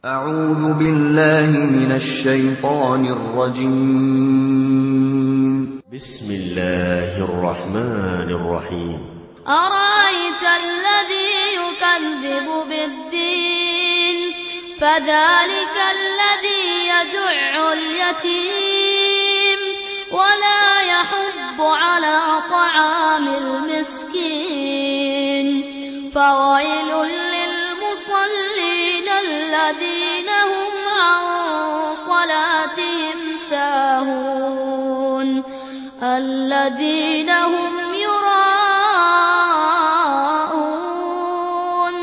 أعوذ بالله من الشيطان الرجيم بسم الله الرحمن الرحيم أرأيت الذي يكذب بالدين فذلك الذي يدع اليتيم ولا يحض على طعام المسكين فويل للمصلين الذين هم عن صلاتهم ساهون الذين هم يراءون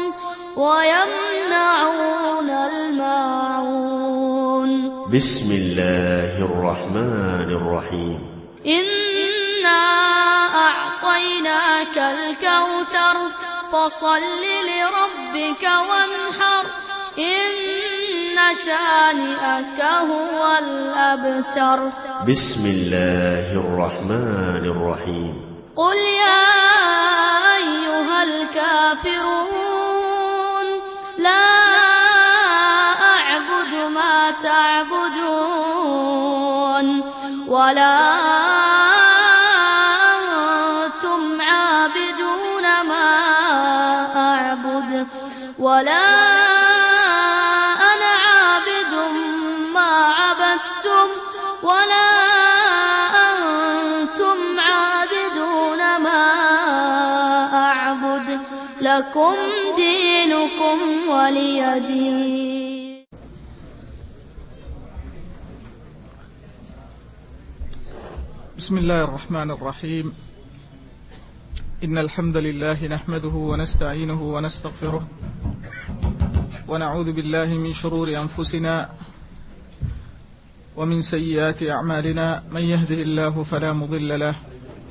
ويمنعون الماعون بسم الله الرحمن الرحيم إنا أعطيناك الكوثر فصل لربك وانحر إن شانئك هو الأبتر بسم الله الرحمن الرحيم قل يا أيها الكافرون لا أعبد ما تعبدون ولا أنتم عابدون ما أعبد ولا أنا عابد ما عبدتم ولا أنتم عابدون ما أعبد لكم دينكم ولي دين بسم الله الرحمن الرحيم إن الحمد لله نحمده ونستعينه ونستغفره ونعوذ بالله من شرور أنفسنا ومن سيئات أعمالنا من يهده الله فلا مضل له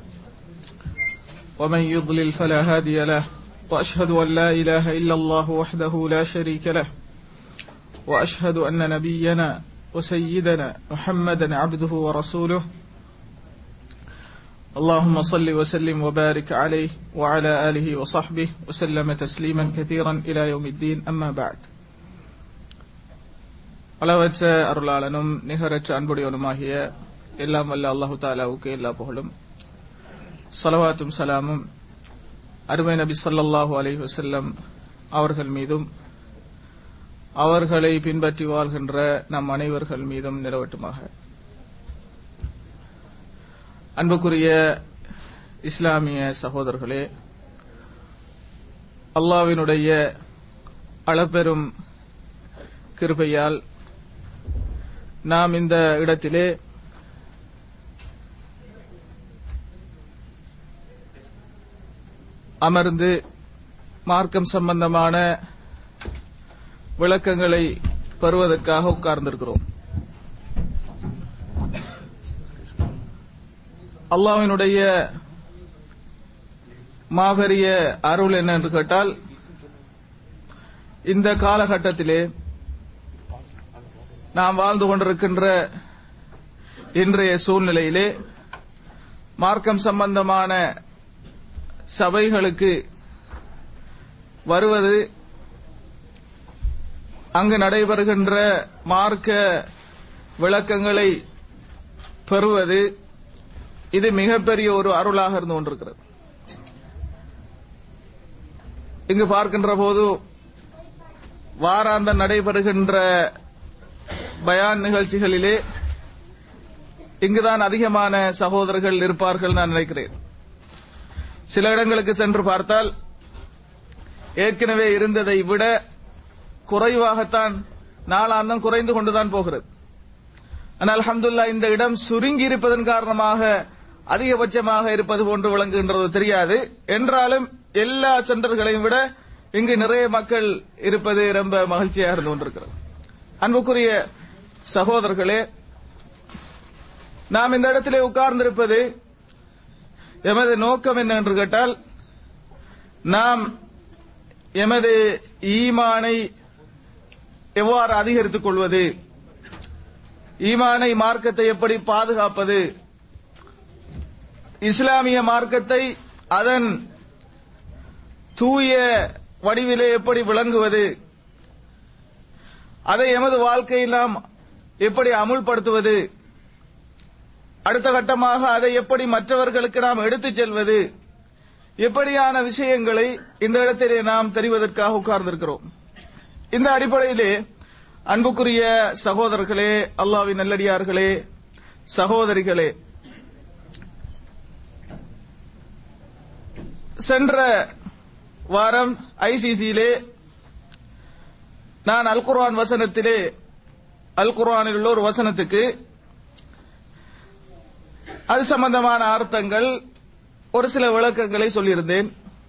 ومن يضلل فلا هادي له وأشهد أن لا إله إلا الله وحده لا شريك له وأشهد أن نبينا وسيدنا محمدا عبده ورسوله اللهم صل وسلم وبارك عليه وعلى آله وصحبه وسلم تسليما كثيرا إلى يوم الدين أما بعد அளவற்ற அருளாளனும் நிகரற்ற அன்புடையவனுமாகிய எல்லாம் வல்ல அல்லாஹு தாலாவுக்கு எல்லா புகழும் சலவாத்தும் சலாமும் அருமை நபி ஸல்லல்லாஹு அலைஹி வஸல்லம் அவர்கள் மீதும் அவர்களை பின்பற்றி வாழ்கின்ற நம் அனைவர்கள் மீதும் நிலவட்டுமாக அன்புக்குரிய இஸ்லாமிய சகோதரர்களே அல்லாவினுடைய அளப்பெரும் கிருபையால் நாம் இந்த இடத்திலே அமர்ந்து மார்க்கம் சம்பந்தமான விளக்கங்களை பெறுவதற்காக உட்கார்ந்திருக்கிறோம் அல்லாஹ்வினுடைய மாபெரிய அருள் என்ன என்று கேட்டால் இந்த காலகட்டத்திலே நாம் வாழ்ந்து கொண்டிருக்கின்ற இன்றைய சூழ்நிலையிலே மார்க்கம் சம்பந்தமான சபைகளுக்கு வருவது அங்கு நடைபெறுகின்ற மார்க்க விளக்கங்களை பெறுவது இது மிகப்பெரிய ஒரு அருளாக இருந்து கொண்டிருக்கிறது இங்கு பார்க்கின்ற போது வாராந்த நடைபெறுகின்ற பயான் நிகழ்ச்சிகளிலே இங்குதான் அதிகமான சகோதரர்கள் இருப்பார்கள் நான் நினைக்கிறேன் சில இடங்களுக்கு சென்று பார்த்தால் ஏற்கனவே இருந்ததை விட குறைவாகத்தான் நாளாந்தம் குறைந்து கொண்டுதான் போகிறது ஆனால் அல்ஹம்துல்லா இந்த இடம் சுருங்கி இருப்பதன் காரணமாக அதிகபட்சமாக இருப்பது போன்று விளங்குகின்றது தெரியாது என்றாலும் எல்லா சென்டர்களையும் விட இங்கு நிறைய மக்கள் இருப்பது ரொம்ப மகிழ்ச்சியாக இருந்து கொண்டிருக்கிறது அன்புக்குரிய சகோதரர்களே நாம் இந்த இடத்திலே உட்கார்ந்திருப்பது எமது நோக்கம் என்ன என்று கேட்டால் நாம் எமது ஈமானை எவ்வாறு அதிகரித்துக் கொள்வது ஈமானை மார்க்கத்தை எப்படி பாதுகாப்பது இஸ்லாமிய மார்க்கத்தை அதன் தூய வடிவிலே எப்படி விளங்குவது அதை எமது வாழ்க்கையில் நாம் எப்படி அமுல்படுத்துவது அடுத்த கட்டமாக அதை எப்படி மற்றவர்களுக்கு நாம் எடுத்துச் செல்வது எப்படியான விஷயங்களை இந்த இடத்திலே நாம் தெரிவதற்காக உட்கார்ந்திருக்கிறோம் இந்த அடிப்படையிலே அன்புக்குரிய சகோதரர்களே அல்லாவின் நல்லடியார்களே சகோதரிகளே சென்ற வாரம் ஐசிசியிலே நான் அல் குர்ஆன் வசனத்திலே அல் குர்ஆனில் உள்ள ஒரு வசனத்துக்கு அது சம்பந்தமான அர்த்தங்கள் ஒரு சில விளக்கங்களை சொல்லியிருந்தேன்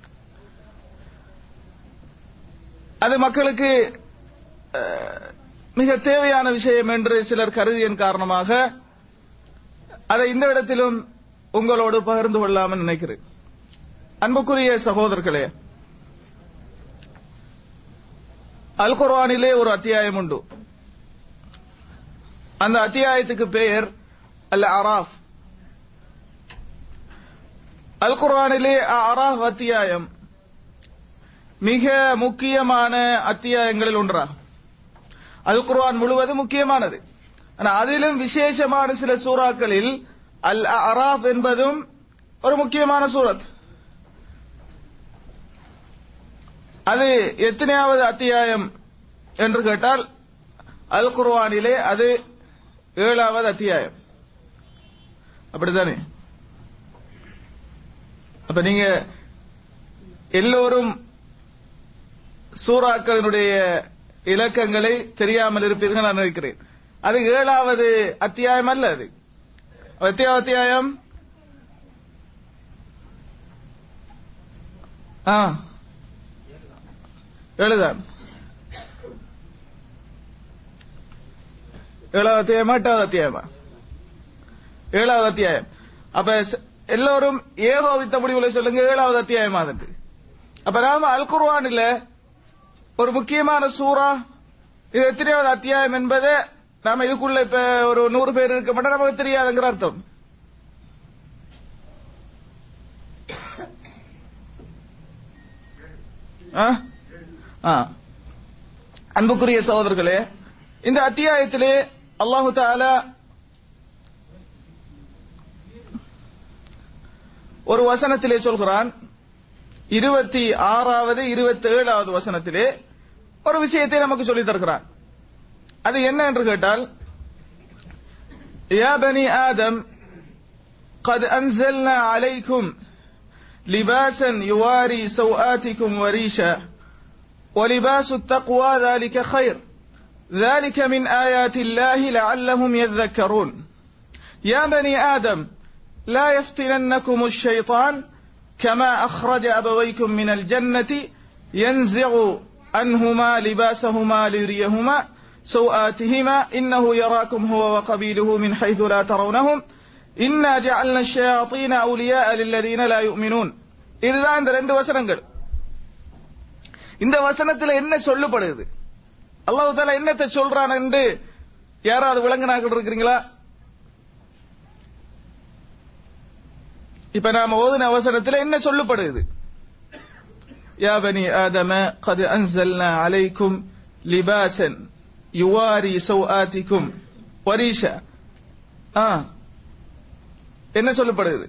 அது மக்களுக்கு அஹ், மிக தேவையான விஷயம் என்று சிலர் கருதியன் காரணமாக அதை இந்த இடத்திலும் உங்களோடு பகிர்ந்து கொள்ளாமல் நினைக்கிறேன் அன்புக்குரிய சகோதரர்களே அல் குர்ஆனிலே ஒரு அத்தியாயம் உண்டு அந்த அத்தியாயத்துக்கு பெயர் அல் அராஃப் அல் குர்ஆனிலே அராஃப் அத்தியாயம் மிக முக்கியமான அத்தியாயங்களில் ஒன்றாகும் அல் குர்ஆன் முழுவதும் முக்கியமானது ஆனா அதிலும் விசேஷமான சில சூறாக்களில் அல் அராஃப் என்பதும் ஒரு முக்கியமான சூரத் அது எத்தனையாவது அத்தியாயம் என்று கேட்டால் அல் குர்ஆனிலே அது ஏழாவது அத்தியாயம் அப்படித்தானே அப்ப நீங்க எல்லோரும் சூறாக்களினுடைய இலக்கங்களை தெரியாமல் இருப்பீர்கள் நான் நினைக்கிறேன் அது ஏழாவது அத்தியாயம் அல்ல அது எத்தியாவது அத்தியாயம் ஆ ஏழுதான் ஏழாவது அத்தியாயமா எட்டாவது அத்தியாயமா ஏழாவது அத்தியாயம் அப்ப ச- எல்லோரும் ஏகோவித்த முடிவுல சொல்லுங்க ஏழாவது அத்தியாயமா அதுண்டு அப்ப நாம அல் குர்ஆனில் ஒரு முக்கியமான சூறா இது எத்தனையாவது அத்தியாயம் என்பதை நாம இதுக்குள்ள இப்ப ஒரு நூறு பேர் இருக்க மாட்டோம் நமக்கு தெரியாதுங்கிற அர்த்தம் ஆ? ஆ. அன்புக்குரிய சகோதரர்களே இந்த அத்தியாயத்திலே அல்லாஹு தாலா ஒரு வசனத்திலே சொல்கிறான் இருபத்தி ஆறாவது இருபத்தி ஏழாவது வசனத்திலே ஒரு விஷயத்தை நமக்கு சொல்லித் தருகிறான் அது என்ன என்று கேட்டால் يا بني آدم قد أنزلنا عليكم لباسا يواري سوآتكم وريشا ولباس التقوى ذلك خير ذلك من آيات الله لعلهم يذكرون يا بني آدم لا يفتننكم الشيطان كما أخرج أبويكم من الجنة ينزع عنهما لباسهما ليريهما سوآتهما إنه يراكم هو وقبيله من حيث لا ترونهم إنا جعلنا الشياطين أولياء للذين لا يؤمنون இதுதான் இந்த ரெண்டு வசனங்கள் இந்த வசனத்தில் என்ன சொல்லப்படுது அல்லாஹ் தாலா என்னத்தை சொல்றான் என்று யாராவது விளங்கினாக்கள் இருக்கிறீங்களா இப்ப நாம ஓதுன அவசரத்தில் என்ன சொல்லப்படுது يا بني آدم قد أنزلنا عليكم لباسا يواري سوآتكم وريشا ஆ என்ன சொல்லப்படுது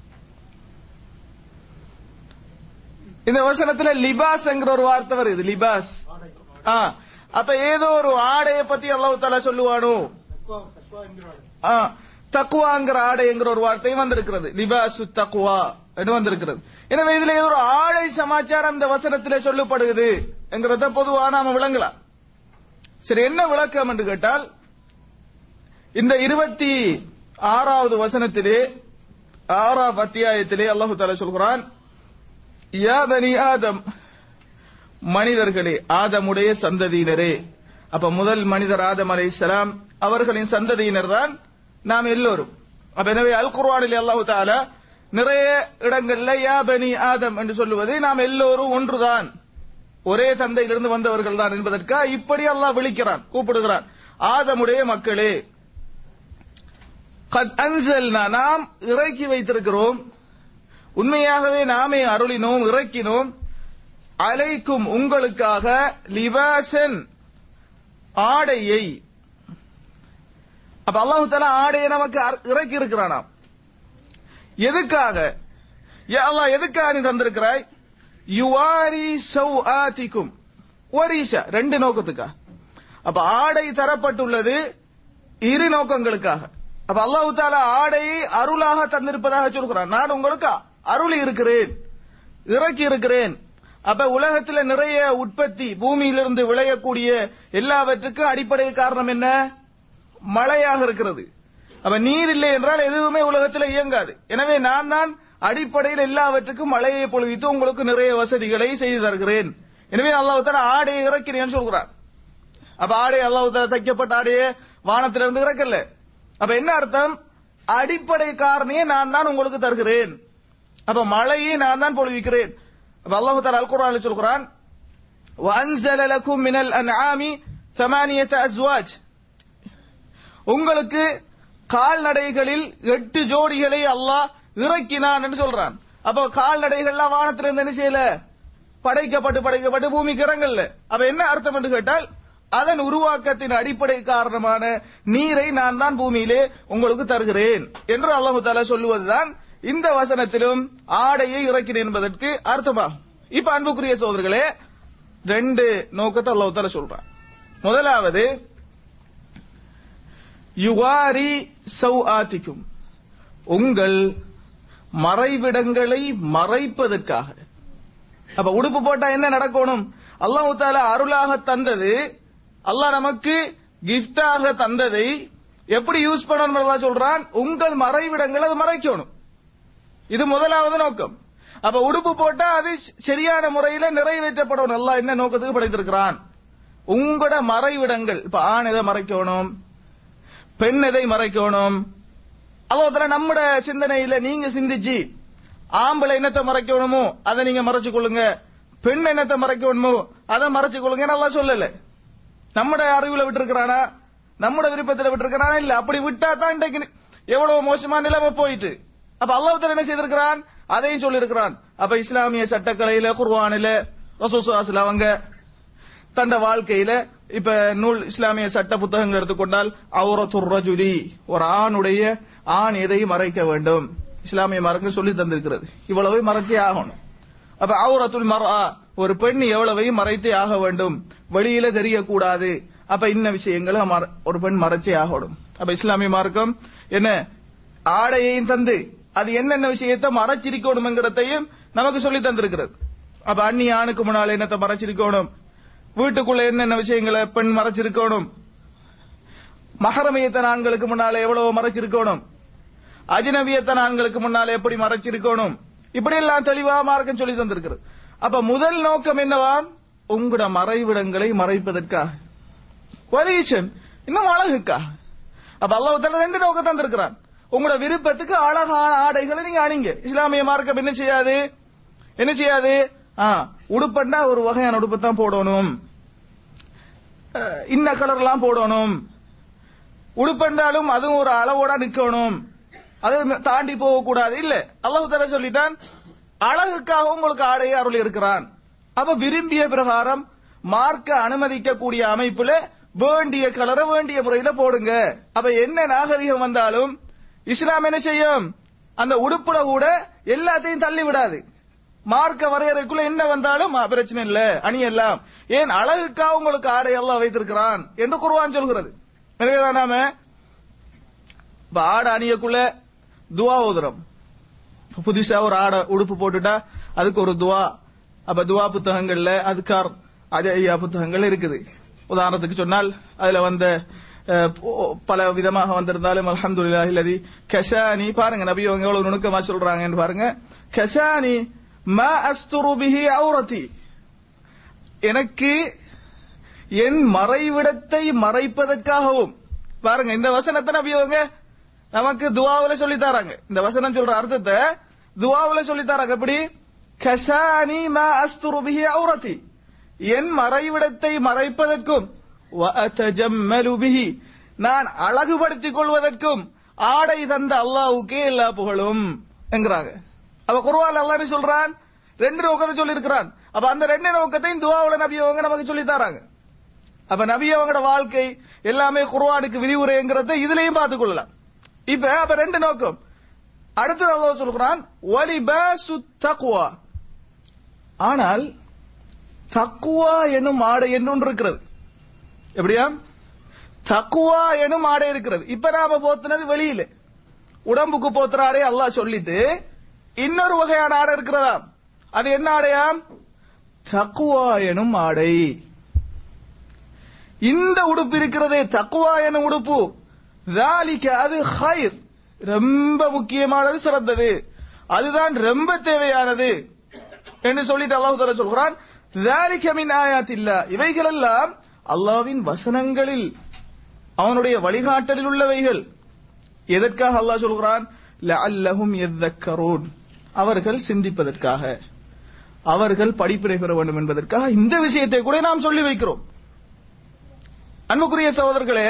இந்த வசனத்துல லிபாஸ்ங்கிற ஒரு வார்த்தை வருது லிபாஸ் ஆ அப்ப ஏதோ ஒரு ஆடையை பத்தி அல்லாஹ் தாலா சொல்லுவானோ ஆ, தக்குவாங்கிற ஆடைங்கிற ஒரு வார்த்தையும் வந்திருக்கிறது லிபாசு தக்குவா என்று வந்திருக்கிறது எனவே இதுல ஏதோ ஒரு ஆடை சமாச்சாரம் இந்த வசனத்திலே சொல்லப்படுகிறது என்கிறத பொதுவா நாம விளங்கலாம் சரி என்ன விளக்கம் என்று கேட்டால் இந்த இருபத்தி ஆறாவது வசனத்திலே ஆறாவது அத்தியாயத்திலே அல்லாஹு தாலா சொல்கிறான் யா பனி ஆதம் மனிதர்களே ஆதமுடைய சந்ததியினரே அப்ப முதல் மனிதர் ஆதம் அலைஹிஸ்ஸலாம் அவர்களின் சந்ததியினர் தான் நாம் எல்லோரும் அப்ப எனவே அல் குர்ஆனில் அல்லாஹு தாலா நிறைய இடங்கள்ல யா பனி ஆதம் என்று சொல்லுவது நாம் எல்லோரும் ஒன்றுதான் ஒரே தந்தையிலிருந்து வந்தவர்கள் தான் என்பதற்காக இப்படி அல்லாஹ் விழிக்கிறான் கூப்பிடுகிறான் ஆதமுடைய மக்களே கத் அன்சல்னா நாம் இறக்கி வைத்திருக்கிறோம் உண்மையாகவே நாமே அருளினோம் இறக்கினோம் அலைக்கும் உங்களுக்காக லிபாசன் ஆடையை அப்ப அல்லாஹு தாலா ஆடையை நமக்கு அர்- இறக்கி இருக்கிறானாம் எதுக்காக யா அல்லாஹ் எதுக்காக நீ தந்திருக்கிறாய் யுவாரி சௌ ஆதிக்கும் ஒரீஷா ரெண்டு நோக்கத்துக்கா அப்ப ஆடை தரப்பட்டுள்ளது இரு நோக்கங்களுக்காக அப்ப அல்லாஹு தாலா ஆடையை அருளாக தந்திருப்பதாக சொல்கிறான் நான் உங்களுக்கு அருள் இருக்கிறேன் இறக்கி இருக்கிறேன் அப்ப உலகத்துல நிறைய உற்பத்தி பூமியிலிருந்து விளையக்கூடிய எல்லாவற்றுக்கும் அடிப்படை காரணம் என்ன மழையாக இருக்கிறது அப்ப நீர் இல்லை என்றால் எதுவுமே உலகத்தில் இயங்காது எனவே நான் தான் அடிப்படையில் எல்லாவற்றுக்கும் மழையை பொழுவித்து உங்களுக்கு நிறைய வசதிகளை செய்து தருகிறேன் எனவே அல்லாஹ் ஆடையை இறக்கிறேன்னு சொல்கிறான் அப்ப ஆடை அல்லாஹ் தைக்கப்பட்ட ஆடையை வானத்திலிருந்து இறக்கல அப்ப என்ன அர்த்தம் அடிப்படை காரணியை நான் தான் உங்களுக்கு தருகிறேன் அப்ப மழையை நான் தான் பொழிவிக்கிறேன் அப்ப அல்லாஹு தாலா அல் குர்ஆனில் சொல்கிறான் وأنزل لكم من الأنعام ثمانية أزواج உங்களுக்கு கால்நடைகளில் எட்டு ஜோடிகளை அல்லாஹ் இறக்கினான் என்று சொல்றான் அப்ப கால்நடைகள்லாம் வானத்திலிருந்து என்ன செய்யல படைக்கப்பட்டு படைக்கப்பட்டு பூமிக்கு இறங்கல்ல அப்ப என்ன அர்த்தம் என்று கேட்டால் அதன் உருவாக்கத்தின் அடிப்படை காரணமான நீரை நான் தான் பூமியிலே உங்களுக்கு தருகிறேன் என்று அல்லாஹு தாலா சொல்லுவதுதான் இந்த வசனத்திலும் ஆடையை இறக்கினேன் என்பதற்கு அர்த்தமாகும் இப்ப அன்புக்குரிய சோதர்களே ரெண்டு நோக்கத்தை அல்லாஹு தாலா சொல்றான் முதலாவது யுவாரி சௌ ஆத்திக்கும் உங்கள் மறைவிடங்களை மறைப்பதற்காக அப்ப உடுப்பு போட்டா என்ன நடக்கணும் அல்லாஹ் தாலா அருளாக தந்தது அல்லாஹ் நமக்கு கிஃப்டாக தந்ததை எப்படி யூஸ் பண்ணணும் அல்லாஹ் சொல்றான் உங்கள் மறைவிடங்களை அது மறைக்கணும் இது முதலாவது நோக்கம் அப்ப உடுப்பு போட்டா அது சரியான முறையில நிறைவேற்றப்படணும் அல்லாஹ் என்ன நோக்கத்துக்கு படைத்திருக்கிறான் உங்களோட மறைவிடங்கள் இப்ப ஆண் எதை மறைக்கணும் பெண் எதை மறைக்கணும் அல்லாஹ் நம்மட சிந்தனையில நீங்க சிந்திச்சு ஆம்பளை என்னத்தை மறைக்கணுமோ அதை நீங்க மறைச்சு கொள்ளுங்க பெண் என்னத்தை மறைக்கணுமோ அதை மறைச்சு கொள்ளுங்க நல்லா சொல்லல நம்மட அறிவுல விட்டுருக்கிறானா நம்மட விருப்பத்துல விட்டுருக்கிறானா இல்ல அப்படி விட்டா தான் இன்றைக்கு எவ்வளவு மோசமான நிலைமை போயிட்டு அப்ப அல்லாஹ் என்ன செய்திருக்கிறான் அதையும் சொல்லியிருக்கிறான் அப்ப இஸ்லாமிய சட்டக்கலையில குர்வானில ரசூசுல் அவங்க தண்ட வாழ்க்கையில இப்ப நூல் இஸ்லாமிய சட்ட புத்தகங்கள் எடுத்துக்கொண்டால் அவுரத்துர் ரஜுலி ஒரு ஆணுடைய ஆண் எதையும் மறைக்க வேண்டும் இஸ்லாமிய மார்க்கம் சொல்லி தந்திருக்கிறது இவ்வளவு மறைச்சே ஆகணும் அப்ப அவுரத்துல் மர்ஆ ஒரு பெண் எவ்வளவையும் மறைத்தே ஆக வேண்டும் வெளியில தெரியக்கூடாது அப்ப இன்ன விஷயங்களை மற- ஒரு பெண் மறைச்சே ஆகணும் அப்ப இஸ்லாமிய மார்க்கம் என்ன ஆடையையும் தந்து அது என்னென்ன விஷயத்தை மறைச்சிருக்கணும்ங்கிறதையும் நமக்கு சொல்லி தந்திருக்கிறது அப்ப அந்நி ஆணுக்கு முன்னால் என்னத்தை மறைச்சிருக்கணும் வீட்டுக்குள்ள என்னென்ன விஷயங்களை பெண் மறைச்சிருக்கணும் மகரமியத்தன் ஆண்களுக்கு முன்னால எவ்வளவு மறைச்சிருக்கணும் அஜினவியத்தன் ஆண்களுக்கு முன்னால எப்படி மறைச்சிருக்கணும் இப்படி எல்லாம் தெளிவா மார்க்கம் சொல்லி தந்திருக்கிறது அப்ப முதல் நோக்கம் என்னவா உங்களோட மறைவிடங்களை மறைப்பதற்காக வலீஷன் இன்னும் அழகுக்கா அப்ப அல்லாஹ் ரெண்டு நோக்கம் தந்திருக்கிறான் உங்களோட விருப்பத்துக்கு அழகான ஆடைகளை நீங்க அணிங்க இஸ்லாமிய மார்க்கம் என்ன செய்யாது என்ன செய்யாது ஆ, உடுப்பண்டா ஒரு வகையான உடுப்பு தான் போடணும் அஹ், இன்ன கலர்லாம் போடணும் உடுப்பென்றாலும் அதுவும் ஒரு அளவோட நிக்கணும் அது தாண்டி போக கூடாது இல்ல அல்லாஹ் தஆலா சொல்லிட்டான் அழகுக்காக உங்களுக்கு ஆடையை அருள் இருக்கிறான் அப்ப விரும்பிய பிரகாரம் மார்க்க அனுமதிக்கக்கூடிய அமைப்புல வேண்டிய கலரை வேண்டிய முறையில போடுங்க அப்ப என்ன நாகரிகம் வந்தாலும் இஸ்லாம் என்ன செய்யும் அந்த உடுப்புல கூட எல்லாத்தையும் தள்ளி விடாது மார்க்க வரையறைக்குள்ள என்ன வந்தாலும் ஆ, பிரச்சனை இல்ல அணியெல்லாம் ஏன் அழகுக்காக உங்களுக்கு ஆடை எல்லாம் வைத்திருக்கிறான் என்று குர்ஆன் சொல்கிறது எனவேதான் நாம இப்ப ஆடை அணியக்குள்ள துவா ஓதுறோம் இப்ப புதுசா ஒரு ஆடை உடுப்பு போட்டுட்டா அதுக்கு ஒரு துவா அப்ப துவா புத்தகங்கள்ல அதுக்கார் அது ஐயா புத்தகங்கள் இருக்குது உதாரணத்துக்கு சொன்னால் அதுல வந்த அஹ், போ- பல விதமாக வந்திருந்தாலும் அல்ஹம்துலில்லாஹி இல்லதி கஷானி பாருங்க நபி அவங்க எவ்வளவு நுணுக்கமா சொல்றாங்கன்னு பாருங்க கஷானி மா அஸ்துரு பிஹி அவுரதி எனக்கு என் மறைவிடத்தை மறைப்பதற்காகவும் பாருங்க இந்த வசனத்தை நபி அவங்க நமக்கு துவாவுல சொல்லி தராங்க இந்த வசனம் சொல்ற அர்த்தத்தை துவாவுல சொல்லி தராங்க எப்படி கஷானி மா அஸ்துரு பிஹி அவுரதி என் மறைவிடத்தை மறைப்பதற்கும் வஅதஜம்மலு பிஹி நான் அழகுபடுத்திக் கொள்வதற்கும் ஆடை தந்த அல்லாஹ்வுக்கே எல்லா புகழும் என்கிறாங்க அப்ப குர்ஆன் அல்லாஹ் என்ன சொல்றான் ரெண்டு நோக்கத்தை சொல்லி இருக்கிறான் அப்ப அந்த ரெண்டு நோக்கத்தையும் துவாவுல நபி அவங்க நமக்கு சொல்லி தராங்க அப்ப நபி அவங்களோட வாழ்க்கை எல்லாமே குர்ஆனுக்கு விரிவுரைங்கிறத இதுலயும் பார்த்துக் கொள்ளலாம் இப்ப அப்ப ரெண்டு நோக்கம் அடுத்தது அல்லாஹ் சொல்கிறான் வலிபாசு தக்வா ஆனால் தக்குவா என்னும் ஆடை என்று ஒன்று இருக்கிறது எப்படியா தக்குவா எனும் ஆடை இருக்கிறது இப்ப நாம போத்துனது வெளியில உடம்புக்கு போத்துற ஆடை அல்லாஹ் சொல்லிட்டு இன்னொரு வகையான ஆடை இருக்கிறதா அது என்ன ஆடையாம் தக்குவா எனும் ஆடை இந்த உடுப்பு இருக்கிறதே தக்குவா எனும் உடுப்பு ذَلِكَ அது ஹைர் ரொம்ப முக்கியமானது சிறந்தது அதுதான் ரொம்ப தேவையானது என்று சொல்லிட்டு அல்லாஹ் தஆலா சொல்கிறான் ذَلِكَ مِنْ آيَاتِ اللَّهِ இவைகள் எல்லாம் அல்லாஹ்வின் வசனங்களில் அவனுடைய வழிகாட்டலில் உள்ளவைகள் எதற்காக அல்லாஹ் சொல்கிறான் லஅல்லஹும் யذكرون அவர்கள் சிந்திப்பதற்காக அவர்கள் படிப்பினை பெற வேண்டும் என்பதற்காக இந்த விஷயத்தை கூட நாம் சொல்லி வைக்கிறோம் அன்புக்குரிய சகோதரர்களே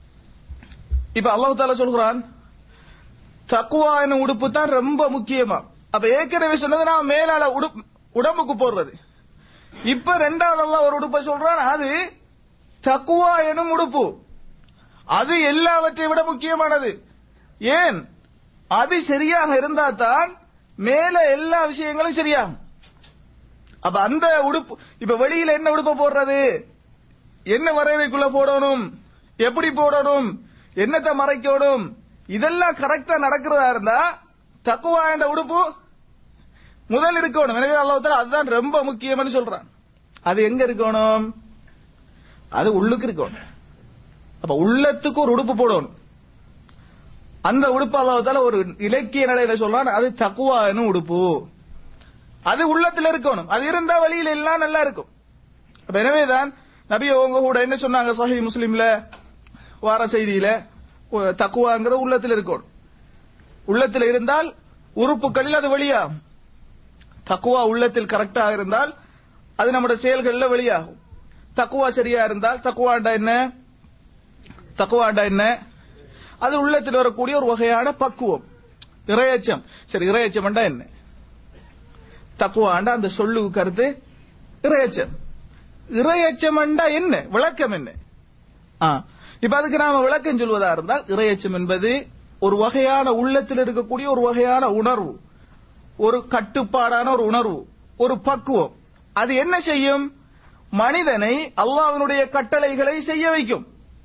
இப்ப அல்லாஹ் தாலா சொல்கிறான் தக்குவா என்னும் உடுப்பு தான் ரொம்ப முக்கியமா அப்ப ஏற்கனவே சொன்னது நான் மேலால உடுப்- உடம்புக்கு போடுறது இப்ப ரெண்டாவது அல்லாஹ் ஒரு உடுப்பை சொல்றான் அது தக்குவா எனும் உடுப்பு அது எல்லாவற்றை விட முக்கியமானது ஏன் அது சரியாக இருந்தா தான் மேல எல்லா விஷயங்களும் சரியாகும் அப்ப அந்த உடுப்பு இப்ப வெளியில என்ன உடுப்பை போடுறது என்ன வரைவைக்குள்ள போடணும் எப்படி போடணும் என்னத்தை மறைக்கணும் இதெல்லாம் கரெக்டா நடக்கிறதா இருந்தா தக்குவா என்ற உடுப்பு முதல் இருக்கணும் எனவே அல்லாஹ் அதுதான் ரொம்ப முக்கியம்னு சொல்றான் அது எங்க இருக்கணும் அது உள்ளுக்கு இருக்கணும் அப்ப உள்ளத்துக்கு ஒரு உடுப்பு போடணும் அந்த உடுப்பு அல்லாஹ் ஒரு இலக்கிய நடையில சொல்றான் அது தக்குவா எனும் உடுப்பு அது உள்ளத்துல இருக்கணும் அது இருந்தா வழியில எல்லாம் நல்லா இருக்கும் அப்ப எனவேதான் நபி அவங்க கூட என்ன சொன்னாங்க சஹி முஸ்லிம்ல வார செய்தியில உ- தக்குவாங்கிற உள்ளத்துல இருக்கணும் உள்ளத்துல இருந்தால் உறுப்புகளில் அது வெளியாகும் தக்குவா உள்ளத்தில் கரெக்டா இருந்தால் அது நம்முடைய செயல்கள்ல வெளியாகும் தக்குவா சரியா இருந்தால் தக்குவாண்டா என்ன தக்குவாண்டா என்ன அது உள்ளத்தில் வரக்கூடிய ஒரு வகையான பக்குவம் இறையச்சம் சரி இறையச்சம்டா என்ன தக்குவாண்டா அந்த சொல்லு கருத்து இறையச்சம் இறையச்சம்டா என்ன விளக்கம் என்ன ஆ, இப்ப அதுக்கு நாம விளக்கம் சொல்வதா இருந்தால் இறையச்சம் என்பது ஒரு வகையான உள்ளத்தில் இருக்கக்கூடிய ஒரு வகையான உணர்வு ஒரு கட்டுப்பாடான ஒரு உணர்வு ஒரு பக்குவம் அது என்ன செய்யும் மனிதனை அல்லாஹ்வினுடைய கட்டளைகளை செய்ய வைக்கும்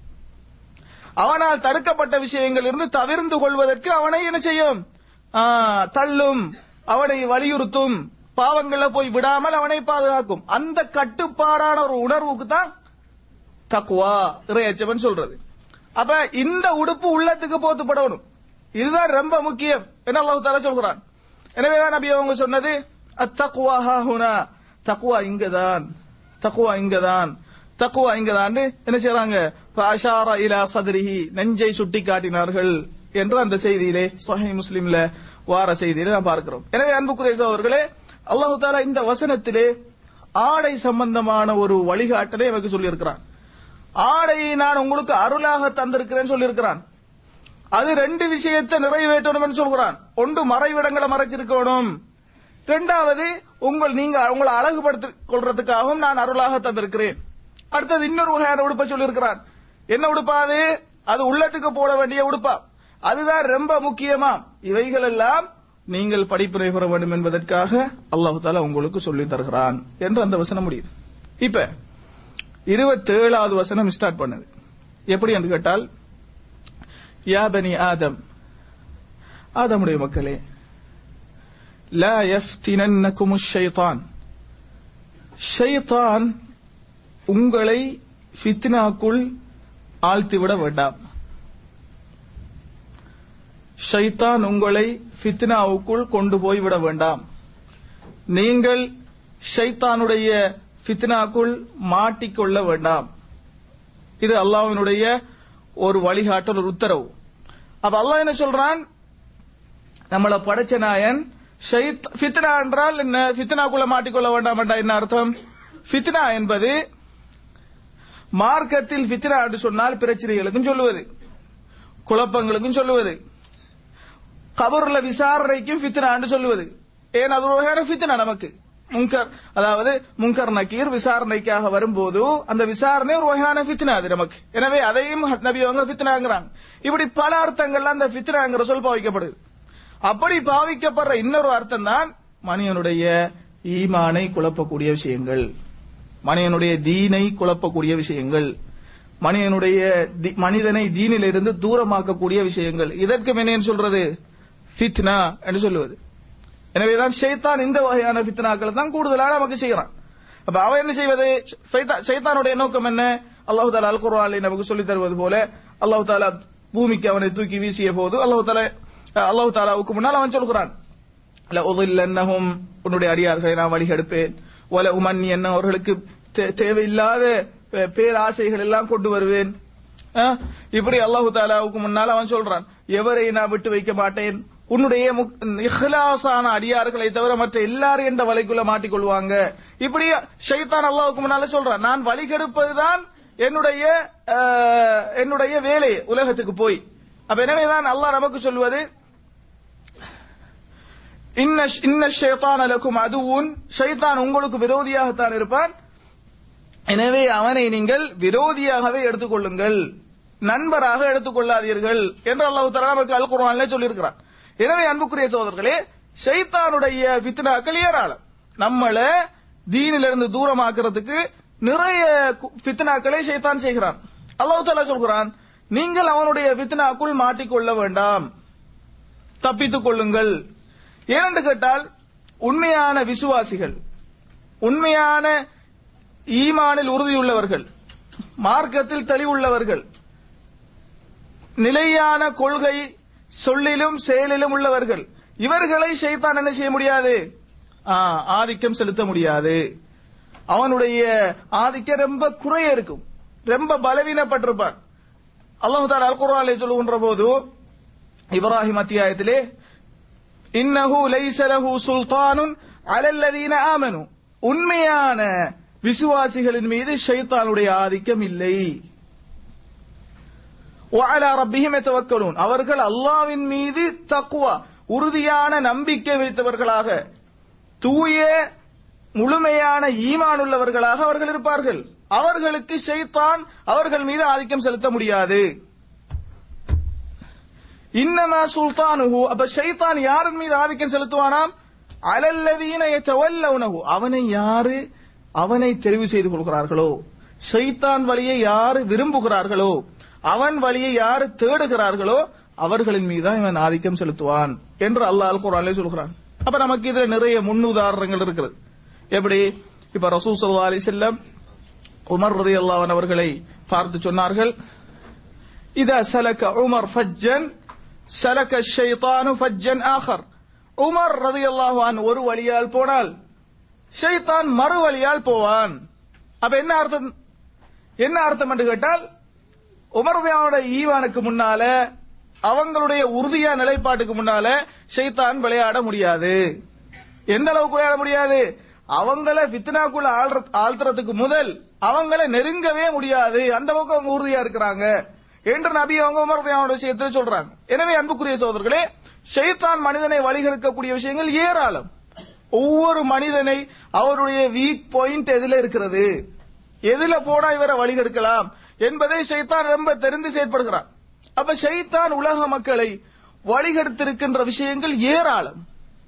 அவனால் தடுக்கப்பட்ட விஷயங்கள் இருந்து தவிர்ந்து கொள்வதற்கு அவனை என்ன செய்யும் ஆ, தள்ளும் அவனை வலியுறுத்தும் பாவங்களை போய் விடாமல் அவனை பாதுகாக்கும் அந்த கட்டுப்பாடான ஒரு உணர்வுக்கு தான் தக்குவா இறையச்சவன் சொல்றது அப்ப இந்த உடுப்பு உள்ளத்துக்கு போத்துப்படணும் இதுதான் ரொம்ப முக்கியம் என்ன அல்லாஹ் தாலா சொல்கிறான் எனவேதான் நபி அவங்க சொன்னது அத்தக்குவா ஹாஹுனா தக்குவா இங்கதான் தக்குவா இங்கதான் தக்குவா இங்கதான் என்ன செய்றாங்க அஷாரா இலா சதுரிஹி நெஞ்சை சுட்டி காட்டினார்கள் என்று அந்த செய்தியிலே சஹி முஸ்லிம்ல வார செய்தியிலே நாம் பார்க்கிறோம் எனவே அன்புக்குரிய சகோதரர்களே அல்லாஹு தாலா இந்த வசனத்திலே ஆடை சம்பந்தமான ஒரு வழிகாட்டலை எனக்கு சொல்லியிருக்கிறான் ஆடையை நான் உங்களுக்கு அருளாக தந்திருக்கிறேன் சொல்லியிருக்கிறான் அது ரெண்டு விஷயத்தை நிறைவேற்றணும் சொல்கிறான் ஒன்று மறைவிடங்களை மறைச்சிருக்கணும் இரண்டாவது உங்கள் நீங்க உங்களை அழகுபடுத்திக் கொள்றதுக்காகவும் நான் அருளாக தந்திருக்கிறேன் அடுத்தது இன்னொரு வகையான உடுப்பை சொல்லியிருக்கிறான் என்ன உடுப்பா அது அது உள்ளத்துக்கு போட வேண்டிய உடுப்பா அதுதான் ரொம்ப முக்கியமா இவைகள் எல்லாம் நீங்கள் படிப்பினை பெற வேண்டும் என்பதற்காக அல்லாஹு தாலா உங்களுக்கு சொல்லி தருகிறான் என்று அந்த வசனம் முடியுது இப்ப இருபத்தேழாவது வசனம் ஸ்டார்ட் பண்ணுது எப்படி என்று கேட்டால் யா பனி ஆதம் ஆதமுடைய மக்களே லா யஃப்தினன்னகும் ஷைத்தான் ஷைத்தான் உங்களை ஃபித்னாக்குள் ஆழ்த்திவிட வேண்டாம் ஷைத்தான் உங்களை ஃபித்னாவுக்குள் கொண்டு போய்விட வேண்டாம் நீங்கள் ஷைத்தானுடைய ஃபித்னாக்குள் மாட்டிக்கொள்ள வேண்டாம் இது அல்லாஹ்வினுடைய ஒரு வழிகாட்டல் ஒரு உத்தரவு அப்ப அல்லாஹ் என்ன சொல்றான் நம்மள படைச்ச நாயன் ஷைத் ஃபித்னா என்றால் என்ன ஃபித்னாக்குள்ள மாட்டிக்கொள்ள வேண்டாம் என்றா என்ன அர்த்தம் ஃபித்னா என்பது மார்க்கத்தில் ஃபித்னா என்று சொன்னால் பிரச்சனைகளுக்கும் சொல்லுவது குழப்பங்களுக்கும் சொல்லுவது கபருள்ள விசாரணைக்கும் ஃபித்னா என்று சொல்லுவது ஏன் அது ஒரு வகையான ஃபித்னா நமக்கு முங்கர் அதாவது முங்கர் நக்கீர் விசாரணைக்காக வரும்போது அந்த விசாரணை ஒரு வகையான ஃபித்னா அது நமக்கு எனவே அதையும் நபி அவங்க ஃபித்னாங்கிறாங்க இப்படி பல அர்த்தங்கள்ல அந்த ஃபித்னாங்கிற சொல் பாவிக்கப்படுது அப்படி பாவிக்கப்படுற இன்னொரு அர்த்தம் தான் மனிதனுடைய ஈமானை குழப்பக்கூடிய விஷயங்கள் மனிதனுடைய தீனை குழப்பக்கூடிய விஷயங்கள் மனிதனுடைய தி- மனிதனை தீனிலிருந்து தூரமாக்கக்கூடிய விஷயங்கள் இதற்கு என்னன்னு சொல்றது ஃபித்னா என்று சொல்லுவது எனவேதான் ஷைத்தான் இந்த வகையான ஃபித்னாக்களை தான் கூடுதலாக நமக்கு செய்யறான் அப்ப அவன் என்ன செய்வது ஷைத்தா- ஷைத்தானுடைய நோக்கம் என்ன அல்லாஹு தாலா அல் குர்ஆனிலே நமக்கு சொல்லித் தருவது போல அல்லாஹு தாலா பூமிக்கு அவனை தூக்கி வீசிய போது அல்லாஹு தாலா அல்லாஹு தாலாவுக்கு முன்னால் அவன் சொல்கிறான் "ல உதில்லன்னஹும் உன்னுடைய அடியார்களை நான் வழிகெடுப்பேன் ஒல உமன்னி என்ன அவர்களுக்கு தே- தேவையில்லாத பே- பேராசைகள் எல்லாம் கொண்டு வருவேன் ஆ? இப்படி அல்லாஹு தாலாவுக்கு முன்னால் அவன் சொல்றான் எவரை நான் விட்டு வைக்க மாட்டேன் உன்னுடைய முக்- இஹ்லாஸான அடியார்களை தவிர மற்ற எல்லாரும் என்ற வலைக்குள்ள மாட்டிக்கொள்வாங்க இப்படி ஷைத்தான் அல்லாஹ்வுக்கு முன்னால சொல்றான் நான் வழிகெடுப்பதுதான் என்னுடைய ஆ, என்னுடைய வேலை உலகத்துக்கு போய் அப்ப எனவேதான் அல்லாஹ் நமக்கு சொல்வது இன்ன இன்ன ஷைத்தான் லக்கும் அதுவும் ஷைத்தான் உங்களுக்கு விரோதியாகத்தான் இருப்பான் எனவே அவனை நீங்கள் விரோதியாகவே எடுத்துக்கொள்ளுங்கள் நண்பராக எடுத்துக்கொள்ளாதீர்கள் என்று அல்லாஹ் தஆலா நமக்கு அல் குர்ஆனிலே சொல்லியிருக்கிறான் எனவே அன்புக்குரிய சகோதரர்களே ஷைத்தானுடைய ஃபித்னாக்கள் ஏராளம் நம்மள தீனிலிருந்து தூரமாக்குறதுக்கு நிறைய கு- ஃபித்னாக்களை ஷைத்தான் செய்கிறான் அல்லாஹ் தஆலா சொல்கிறான் நீங்கள் அவனுடைய ஃபித்னாக்குள் மாட்டிக்கொள்ள வேண்டாம் தப்பித்துக் கொள்ளுங்கள் ஏனென்று கேட்டால் உண்மையான விசுவாசிகள் உண்மையான ஈமானில் உறுதியுள்ளவர்கள் மார்க்கத்தில் தெளிவுள்ளவர்கள் நிலையான கொள்கை சொல்லிலும் செயலிலும் உள்ளவர்கள் இவர்களை ஷைத்தான் என்ன செய்ய முடியாது ஆ, ஆதிக்கம் செலுத்த முடியாது அவனுடைய ஆதிக்கம் ரொம்ப குறைய இருக்கும் ரொம்ப பலவீனப்பட்டிருப்பான் அல்லாஹு தாலா அல் குர்ஆனிலே சொல்லுகின்ற போது இப்ராஹிம் அத்தியாயத்திலே இன்னஹு லைஸ லஹு சுல்தானுன் அலல்லதீன ஆமனு உண்மையான விசுவாசிகளின் மீது ஷைத்தானுடைய ஆதிக்கம் இல்லை وعلى ربهم يتوكلون அவர்கள் அல்லாஹ்வின் மீது தக்வா உறுதியான நம்பிக்கை வைத்தவர்களாக தூய முழுமையான ஈமான் உள்ளவர்களாக அவர்கள் இருப்பார்கள் அவர்களுக்கு ஷைத்தான் அவர்கள் மீது ஆதிக்கம் செலுத்த முடியாது இன்னமா சுல்தானுஹு அப்ப ஷைத்தான் யாரின் மீது ஆதிக்கம் செலுத்துவானாம் அலல்லதீன யதவல்லவுனஹு அவனை யாரு அவனை தெரிவு செய்து கொள்கிறார்களோ ஷைத்தான் வழியை யாரு விரும்புகிறார்களோ அவன் வழியை யாரு தேடுகிறார்களோ அவர்களின் மீது தான் இவன் ஆதிக்கம் செலுத்துவான் என்று அல்லாஹ் அல் குர்ஆனிலே சொல்கிறான் அப்ப நமக்கு இதுல நிறைய முன்னுதாரணங்கள் இருக்கிறது எப்படி இப்ப ரசூல் ஸல்லல்லாஹு அலைஹி வஸல்லம் உமர் ரலியல்லாஹு அன்ஹு அவர்களை பார்த்து சொன்னார்கள் இதா சலக உமர் ஃபஜ்ஜன் சலக ஷைத்தானு ஃபஜ்ஜன் ஆகர் உமர் ரலியல்லாஹு அன்ஹு ஒரு வழியால் போனால் ஷைத்தான் மறு வழியால் போவான் அப்ப என்ன அர்த்தம் என்ன அர்த்தம் என்று கேட்டால் உமர்தியாவோட ஈவானுக்கு முன்னால அவங்களுடைய உறுதியா நிலைப்பாட்டுக்கு முன்னால ஷைத்தான் விளையாட முடியாது எந்த அளவுக்கு விளையாட முடியாது அவங்கள ஃபித்னாக்குள்ள ஆள்ற- ஆழ்த்துறதுக்கு முதல் அவங்கள நெருங்கவே முடியாது அந்த அளவுக்கு அவங்க உறுதியா இருக்கிறாங்க என்று நபி அவங்க உமர்தியாவோட விஷயத்தை சொல்றாங்க எனவே அன்புக்குரிய சோதர்களே ஷைத்தான் மனிதனை வழிகெடுக்கக்கூடிய விஷயங்கள் ஏராளம் ஒவ்வொரு மனிதனை அவருடைய வீக் பாயிண்ட் எதுல இருக்கிறது எதுல போனா இவரை வழிகெடுக்கலாம் என்பதை ஷைத்தான் ரொம்ப தெரிந்து செயற்படுகிறான் அப்ப ஷைத்தான் உலக மக்களை வழிகெடுத்திருக்கின்ற விஷயங்கள் ஏராளம்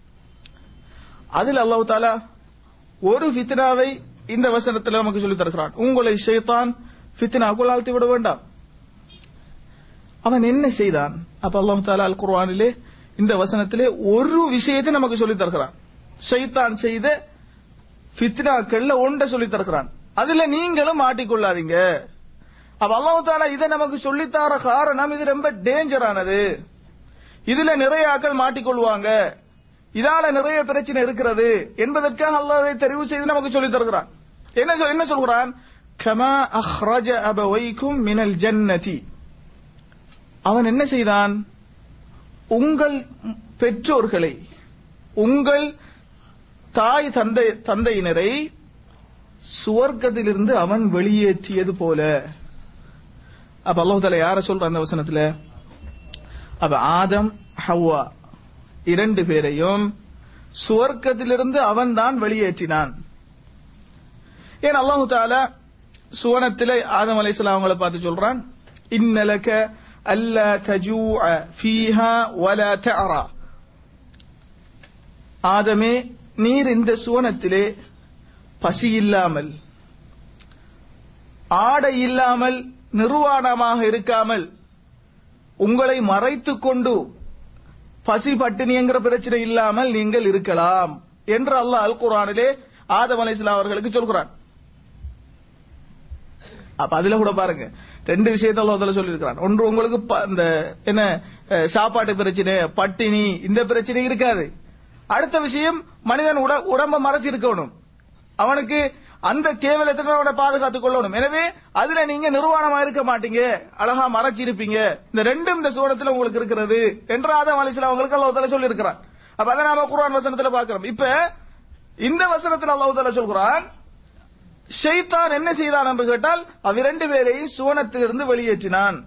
அதில் அல்லாஹ் தாலா ஒரு ஃபித்னாவை இந்த வசனத்தில் நமக்கு சொல்லித் தருகிறான் உங்களை ஷைத்தான் ஃபித்னாக்குள் ஆழ்த்தி விட வேண்டாம் அவன் என்ன செய்தான் அப்ப அல்லாஹ் தாலா அல் குர்ஆனிலே இந்த வசனத்திலே ஒரு விஷயத்தை நமக்கு சொல்லித் தருகிறான் ஷைத்தான் செய்த ஃபித்னாக்கள்ல ஒன்றை சொல்லித் தருகிறான் அதுல நீங்களும் மாட்டிக்கொள்ளாதீங்க அப்ப அல்லாஹ் தாலா இதை நமக்கு சொல்லித்தார காரணம் இது ரொம்ப டேஞ்சரானது இதுல நிறைய ஆக்கள் மாட்டிக்கொள்வாங்க இதால நிறைய பிரச்சனை இருக்கிறது என்பதற்காக அல்லாஹ்வை தெரிவு செய்து நமக்கு சொல்லித் தருகிறான் என்ன சொல்- என்ன சொல்கிறான் கமா அஹ்ரஜ அபவைக்கும் மினல் ஜன்னதி அவன் என்ன செய்தான் உங்கள் பெற்றோர்களை உங்கள் தாய் தந்தை தந்தையினரை சுவர்க்கத்திலிருந்து அவன் வெளியேற்றியது போல அப்ப அல்லாஹ் தாலா யார சொல்ற அந்த வசனத்துல அப்ப ஆதம் ஹவ்வா இரண்டு பேரையும் சுவர்க்கத்திலிருந்து அவன்தான் வெளியேற்றினான் ஏன் அல்லாஹு தாலா சுவனத்திலே ஆதம் அலைஹிஸ்ஸலாம் அவங்கள பார்த்து சொல்றான் இன்னலக அல்லா தஜூஅ ஃபீஹா வலா தஅரா ஆதமே நீர் இந்த சுவனத்திலே பசி இல்லாமல் ஆடை இல்லாமல் நிர்வாணமாக இருக்காமல் உங்களை மறைத்துக் கொண்டு பசி பட்டினிங்கிற பிரச்சனை இல்லாமல் நீங்கள் இருக்கலாம் என்று அல்லாஹ் அல் குரானிலே ஆதம் அலைஹிஸ்ஸலாம் அவர்களுக்கு சொல்கிறான் அப்ப அதுல கூட பாருங்க ரெண்டு விஷயத்த அல்லாஹ் தஆலா சொல்லியிருக்கிறான் ஒன்று உங்களுக்கு ப- இந்த என்ன அஹ், சாப்பாட்டு பிரச்சனை பட்டினி இந்த பிரச்சனை இருக்காது அடுத்த விஷயம் மனிதன் உட உடம்ப மறைச்சிருக்கணும் அவனுக்கு அந்த கேவலத்தை அவனை பாதுகாத்துக் கொள்ளணும் எனவே அதுல நீங்க நிர்வாணமா இருக்க மாட்டீங்க அழகா மறைச்சிருப்பீங்க இந்த ரெண்டும் இந்த சூரத்துல உங்களுக்கு இருக்கிறது என்று ஆதம் அலிஸ்லாம் அவங்களுக்கு அல்லாஹ் தஆலா சொல்லி இருக்கிறான் அப்ப அதை நாம குர்ஆன் வசனத்துல பாக்குறோம் இப்ப இந்த வசனத்துல அல்லாஹ் தஆலா சொல்கிறான் ஷைத்தான் என்ன செய்தான் என்று கேட்டால் அவ்விரண்டு பேரையும் சுவனத்திலிருந்து வெளியேற்றினான்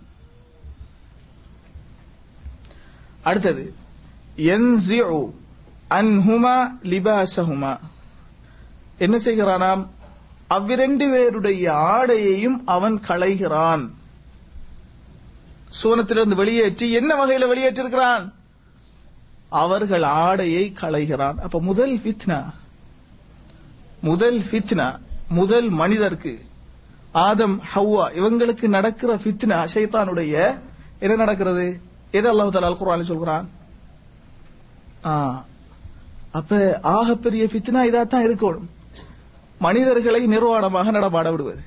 அடுத்தது யன்சிஉ அன்ஹுமா லிபாசஹுமா என்ன செய்கிறானாம் அவ்விரண்டு பேருடைய ஆடையையும் அவன் களைகிறான் சுவனத்திலிருந்து வெளியேற்றி என்ன வகையில வெளியேற்றிருக்கிறான் அவர்கள் ஆடையை களைகிறான் அப்ப முதல் ஃபித்னா முதல் ஃபித்னா முதல் மனிதருக்கு ஆதம் ஹவ்வா இவங்களுக்கு நடக்கிற ஃபித்னா ஷைத்தானுடைய என்ன நடக்கிறது எது அல்லாஹ் தஆலா அல் குர்ஆனில் சொல்கிறான் ஆ, அப்ப ஆகப்பெரிய ஃபித்னா இதாத்தான் இருக்கணும் மனிதர்களை நிர்வாணமாக நடமாட விடுவது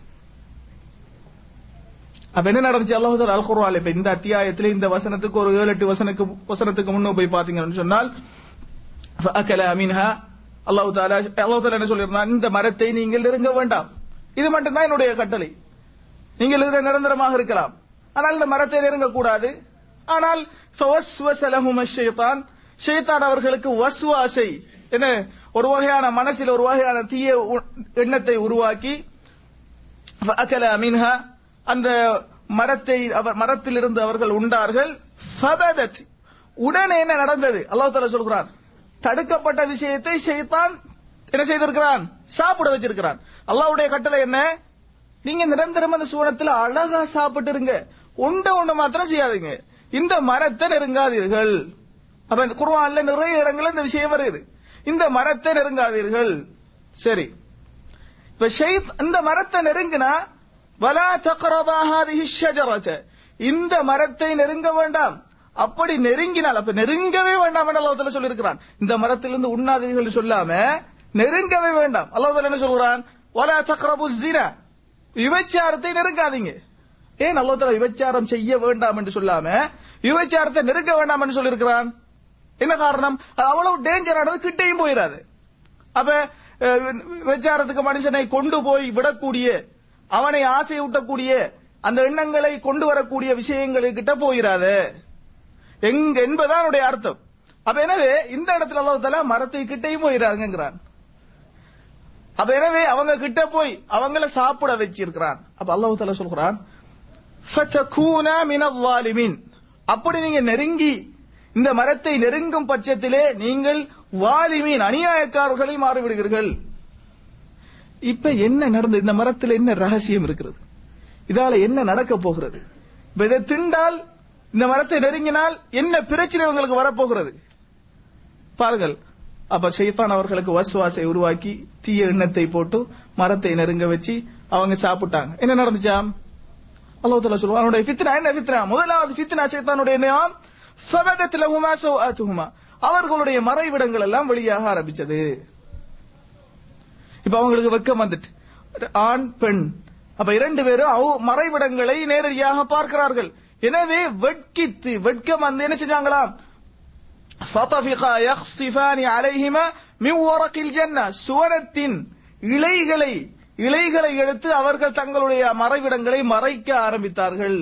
அப்ப என்ன நடந்துச்சு அல்லாஹ் தஆலா அல் குர்ஆனில் இப்ப இந்த அத்தியாயத்துல இந்த வசனத்துக்கு ஒரு ஏழு எட்டு வசனத்துக்கு வசனத்துக்கு முன்ன போய் பாத்தீங்கன்னு சொன்னால் فأكل منها அல்லாஹ் தாலா அல்லாஹ் தாலா என்ன சொல்லியிருந்தான் இந்த மரத்தை நீங்கள் நெருங்க வேண்டாம் இது மட்டும்தான் என்னுடைய கட்டளை நீங்கள் இதில் நிரந்தரமாக இருக்கலாம் ஆனால் இந்த மரத்தை நெருங்க கூடாது ஆனால் فوسوس لهما الشيطان ஷைத்தான் அவர்களுக்கு வஸ்வாசை என்ன ஒரு வகையான மனசில் ஒரு வகையான தீய உ- எண்ணத்தை உருவாக்கி فأكلا منها அந்த மரத்தை அவர் மரத்திலிருந்து அவர்கள் உண்டார்கள் ஃபபதத் உடனே என்ன நடந்தது அல்லாஹ் தஆலா சொல்கிறான் தடுக்கப்பட்ட விஷயத்தை ஷைத்தான் என்ன செய்திருக்கிறான் சாப்பிட வச்சிருக்கிறான் அல்லாஹ்வுடைய கட்டளை என்ன நீங்க நிரந்தரம் அந்த சூனத்துல அழகா சாப்பிட்டு இருங்க உண்ட ஒண்ணு மாத்திரம் செய்யாதீங்க இந்த மரத்தை நெருங்காதீர்கள் அப்ப இந்த குர்ஆன்ல நிறைய இடங்கள்ல இந்த விஷயம் வருது இந்த மரத்தை நெருங்காதீர்கள் சரி இப்ப ஷைத் இந்த மரத்தை நெருங்கினா வலா தக்ரபா ஹாதிஹி ஷஜரத இந்த மரத்தை நெருங்க வேண்டாம் அப்படி நெருங்கினால் அப்ப நெருங்கவே வேண்டாம் என்று அல்லாஹ் தஆலா சொல்லியிருக்கிறான் இந்த மரத்திலிருந்து உண்ணாதீர்கள் சொல்லாம நெருங்கவே வேண்டாம் அல்லாஹ் தஆலா என்ன சொல்கிறான் வலா தக்ரபு ஸினா விபச்சாரத்தை நெருங்காதீங்க ஏன் அல்லாஹ் தஆலா விபச்சாரம் செய்ய வேண்டாம் என்று சொல்லாம விபச்சாரத்தை நெருங்க வேண்டாம் என்று சொல்லியிருக்கிறான் என்ன காரணம் அது அவ்வளவு டேஞ்சரானது கிட்டையும் போயிடாது அப்ப அஹ், விபச்சாரத்துக்கு மனுஷனை கொண்டு போய் விடக்கூடிய அவனை ஆசை ஊட்டக்கூடிய அந்த எண்ணங்களை கொண்டு வரக்கூடிய விஷயங்களுக்கிட்ட போயிடாத எங்க என்பதான் அவனுடைய அர்த்தம் அப்ப எனவே இந்த இடத்துல அல்லாஹ் தஆலா மரத்தை கிட்டையும் போயிடாங்கிறான் அப்ப எனவே அவங்க கிட்ட போய் அவங்கள சாப்பிட வச்சிருக்கிறான் அப்ப அல்லாஹ் தஆலா சொல்கிறான் ஃபதகூனா மினல் ஸாலிமீன் அப்படி நீங்க நெருங்கி இந்த மரத்தை நெருங்கும் பட்சத்திலே நீங்கள் வாலிமீன் அநியாயக்காரர்களை மாறிவிடுவீர்கள் இப்ப என்ன நடந்தது இந்த மரத்தில் என்ன ரகசியம் இருக்கிறது இதால என்ன நடக்க போகிறது இப்ப இதை திண்டால் இந்த மரத்தை நெருங்கினால் என்ன பிரச்சனை உங்களுக்கு வரப்போகிறது பாருங்கள் அப்ப ஷைத்தான் அவர்களுக்கு வசுவாசை உருவாக்கி தீய எண்ணத்தை போட்டு மரத்தை நெருங்க வச்சு அவங்க சாப்பிட்டாங்க என்ன நடந்துச்சாம் அல்லாஹ் தஆலா சொல்லுவான் அவனுடைய ஃபித்னா என்ன ஃபித்னா முதலாவது ஃபித்னா ஷைத்தானுடைய நியம் ஃபபதத் லஹுமா சௌஆத்துஹுமா அவர்களுடைய மறைவிடங்கள் எல்லாம் வெளியாக ஆரம்பிச்சது இப்ப அவங்களுக்கு வெக்கம் வந்துட்டு ஆண் பெண் அப்ப இரண்டு பேரும் அவ மறைவிடங்களை நேரடியாக பார்க்கிறார்கள் எனவே வெட்கித்து வெட்கம் வந்து என்ன செஞ்சாங்களாம் فطفقا يخصفان عليهما من ورق الجنة சுவனத்தின் இலைகளை இலைகளை எடுத்து அவர்கள் தங்களுடைய மறைவிடங்களை மறைக்க ஆரம்பித்தார்கள்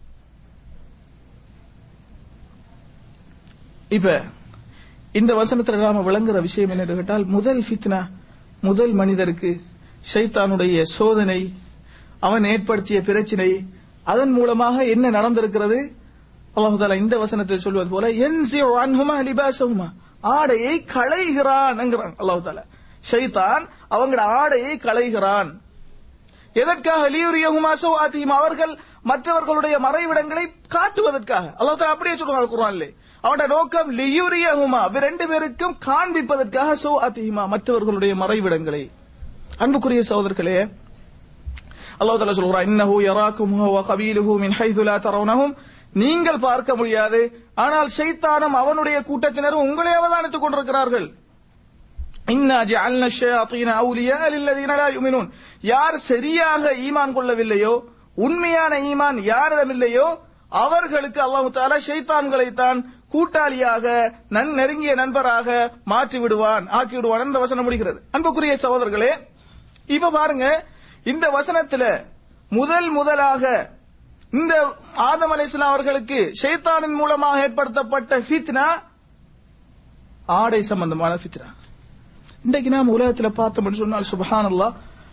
இப்ப இந்த வசனத்துல நாம விளங்குற விஷயம் என்ன கேட்டால் முதல் ஃபித்னா முதல் மனிதருக்கு ஷைத்தானுடைய சோதனை அவன் ஏற்படுத்திய பிரச்சனை அதன் மூலமாக என்ன நடந்திருக்கிறது அல்லாஹு தாலா இந்த வசனத்தில் சொல்வது போல என்சிஉ அன்ஹுமா லிபாசஹுமா ஆடையை களைகிறான் அல்லாஹ் தாலா ஷைத்தான் அவங்களோட ஆடையை களைகிறான் எதற்காக லியுரியகுமா சௌஆத்திஹிம் அவர்கள் மற்றவர்களுடைய மறைவிடங்களை காட்டுவதற்காக அல்லாஹ் தஆலா அப்படியே சொல்றாங்க குர்ஆனிலே அவனுடைய நோக்கம் லியுரியகுமா இவ் ரெண்டு பேருக்கும் காண்பிப்பதற்காக சௌஆத்திஹிமா மற்றவர்களுடைய மறைவிடங்களை அன்புக்குரிய சகோதரர்களே அல்லாஹ் தஆலா சொல்றான் இன்னஹு யராக்கும் ஹுவ வ கபீலுஹு மின் ஹைது லா தரவுனஹும் நீங்கள் பார்க்க முடியாது ஆனால் ஷைத்தானும் அவனுடைய கூட்டத்தினரும் உங்களை அவதானித்துக் கொண்டிருக்கிறார்கள் இன்னா ஜஅல்னா ஷயாத்தீன அவுலியா லில்லதீன லா யுமினூன் யார் சரியாக ஈமான் கொள்ளவில்லையோ உண்மையான ஈமான் யாரிடம் இல்லையோ அவர்களுக்கு அல்லாஹ் தஆலா ஷைத்தான்களை தான் கூட்டாளியாக நன் நெருங்கிய நண்பராக மாற்றி விடுவான் ஆக்கி விடுவான் என்ற வசனம் முடிகிறது அன்புக்குரிய சகோதரர்களே இப்ப பாருங்க இந்த வசனத்துல முதல் முதலாக இந்த ஆதம் அலைஹிஸ்ஸலாம் அவர்களுக்கு ஷைத்தானின் மூலமாக ஏற்படுத்தப்பட்ட ஃபித்னா ஆடை சம்பந்தமான ஃபித்னா இன்றைக்கு நாம் உலகத்துல பார்த்தோம்னு சொன்னால் சுபஹானல்லாஹ்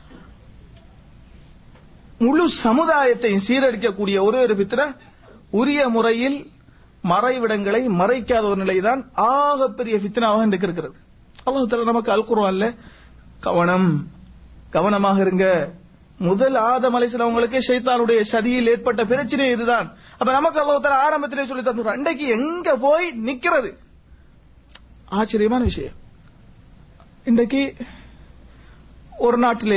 முழு சமுதாயத்தையும் சீரழிக்கக்கூடிய ஒரே ஒரு பித்திர உரிய முறையில் மறைவிடங்களை மறைக்காத ஒரு நிலைதான் ஆகப்பெரிய பித்னாவாக இன்றைக்கு இருக்கிறது அல்லாஹ் தஆலா நமக்கு அல் குர்ஆன்ல கவனம் கவனமாக இருங்க முதல் ஆதம் அலைஹிஸ்ஸலாம் அவங்களுக்கு ஷைத்தானுடைய சதியில் ஏற்பட்ட பிரச்சனை இதுதான் அப்ப நமக்கு அல்லாஹ் தஆலா ஆரம்பத்திலே சொல்லி தந்துறான் இன்றைக்கு எங்க போய் நிக்கிறது ஆச்சரியமான விஷயம் இன்றைக்கு ஒரு நாட்டிலே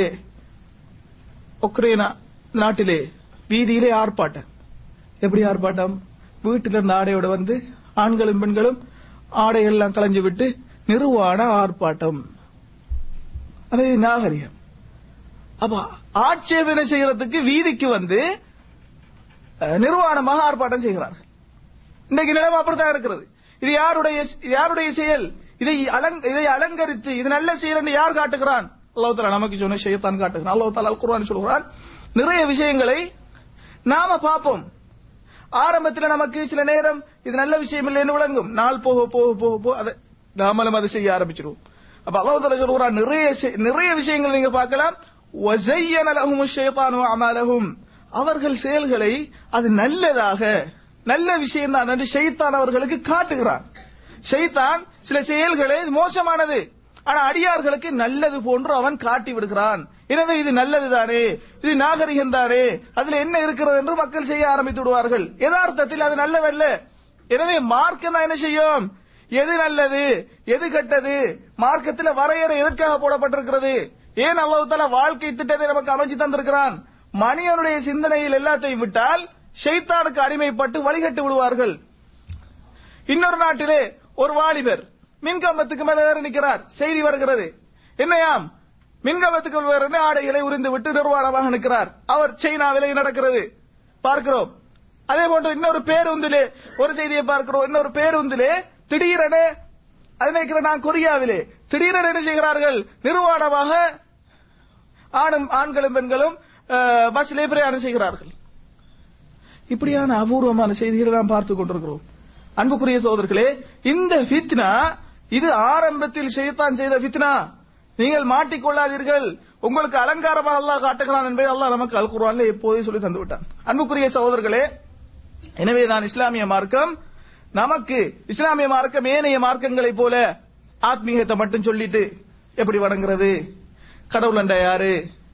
உக்ரைனா நாட்டிலே வீதியிலே ஆர்ப்பாட்டம் எப்படி ஆர்ப்பாட்டம் வீட்டில் இருந்த ஆடையோட வந்து ஆண்களும் பெண்களும் ஆடையெல்லாம் களைஞ்சு விட்டு நிர்வாண ஆர்ப்பாட்டம் அது நாகரிகம் அப்ப ஆட்சேபனை செய்யறதுக்கு வீதிக்கு வந்து அஹ், நிர்வாணமாக ஆர்ப்பாட்டம் செய்கிறார்கள் இன்றைக்கு நிலைமை அப்படித்தான் இருக்கிறது இது யாருடைய இது யாருடைய செயல் இதை அலங் இதை அலங்கரித்து இது நல்ல செயல் என்று யார் காட்டுகிறான் அல்லாஹ் தஆலா நமக்கு சொன்ன ஷைத்தான் காட்டுகிறான் அல்லாஹ் தஆலா அல் குர்ஆன் சொல்கிறான் நிறைய விஷயங்களை நாம பார்ப்போம் ஆரம்பத்தில் நமக்கு சில நேரம் இது நல்ல விஷயம் இல்லைன்னு விளங்கும் நாள் போக போக போக போக அதை நாமளும் அதை செய்ய ஆரம்பிச்சிருவோம் அப்ப அல்லாஹ் தஆலா சொல்கிறான் நிறைய செ- நிறைய விஷயங்கள் நீங்க பார்க்கலாம் وَزَيَّنَ لَهُمُ الشَّيْطَانُ أَعْمَالَهُم அவர்கள் செயல்களை அது நல்லதாக நல்ல விஷயம் தான் என்று ஷைத்தான் அவர்களுக்கு காட்டுகிறான் ஷைத்தான் சில செயல்களை இது மோசமானது ஆனா அடியார்களுக்கு நல்லது போன்று அவன் காட்டி விடுகிறான் எனவே இது நல்லது தானே இது நாகரிகம் தானே அதுல என்ன இருக்கிறது என்று மக்கள் செய்ய ஆரம்பித்து விடுவார்கள் யதார்த்தத்தில் அது நல்லதல்ல எனவே மார்க்கம் தான் என்ன செய்யும் எது நல்லது எது கெட்டது மார்க்கத்தில் வரையறை எதற்காக போடப்பட்டிருக்கிறது ஏன் அல்லாஹ் தஆலா வாழ்க்கை திட்டத்தை நமக்கு அமைச்சு தந்திருக்கிறான் மனிதனுடைய சிந்தனையில் எல்லாத்தையும் விட்டால் ஷைத்தானுக்கு அடிமைப்பட்டு வழிகட்டு விடுவார்கள் இன்னொரு நாட்டிலே ஒரு வாலிபர் மின்கம்பத்துக்கு மேல ஏறி நிற்கிறார் செய்தி வருகிறது என்னையாம் மின்கம்பத்துக்கு மேல ஏறி ஆடைகளை உரிந்து விட்டு நிர்வாணமாக நிற்கிறார் அவர் சைனாவிலே நடக்கிறது பார்க்கிறோம் அதே போன்று இன்னொரு பேருந்திலே ஒரு செய்தியை பார்க்கிறோம் இன்னொரு பேருந்திலே திடீரென அது நினைக்கிறேன் நான் கொரியாவிலே திடீரென என்ன செய்கிறார்கள் நிர்வாணமாக ஆணும் ஆண்களும் பெண்களும் அஹ், பஸ்ஸிலே பிரயாணம் செய்கிறார்கள் இப்படியான அபூர்வமான செய்திகளை நாம் பார்த்துக் கொண்டிருக்கிறோம் அன்புக்குரிய சோதர்களே இந்த ஃபித்னா இது ஆரம்பத்தில் ஷைத்தான் செய்த ஃபித்னா நீங்கள் மாட்டிக்கொள்ளாதீர்கள் உங்களுக்கு அலங்காரமாக அல்லாஹ் காட்டுகிறான் என்பதை அல்லாஹ் நமக்கு அல் குர்ஆன்ல எப்போதே சொல்லி தந்து விட்டான் அன்புக்குரிய சகோதரர்களே எனவேதான் இஸ்லாமிய மார்க்கம் நமக்கு இஸ்லாமிய மார்க்கம் ஏனைய மார்க்கங்களைப் போல ஆத்மீகத்தை மட்டும் சொல்லிட்டு எப்படி வணங்குறது கடவுள் அண்டா யாரு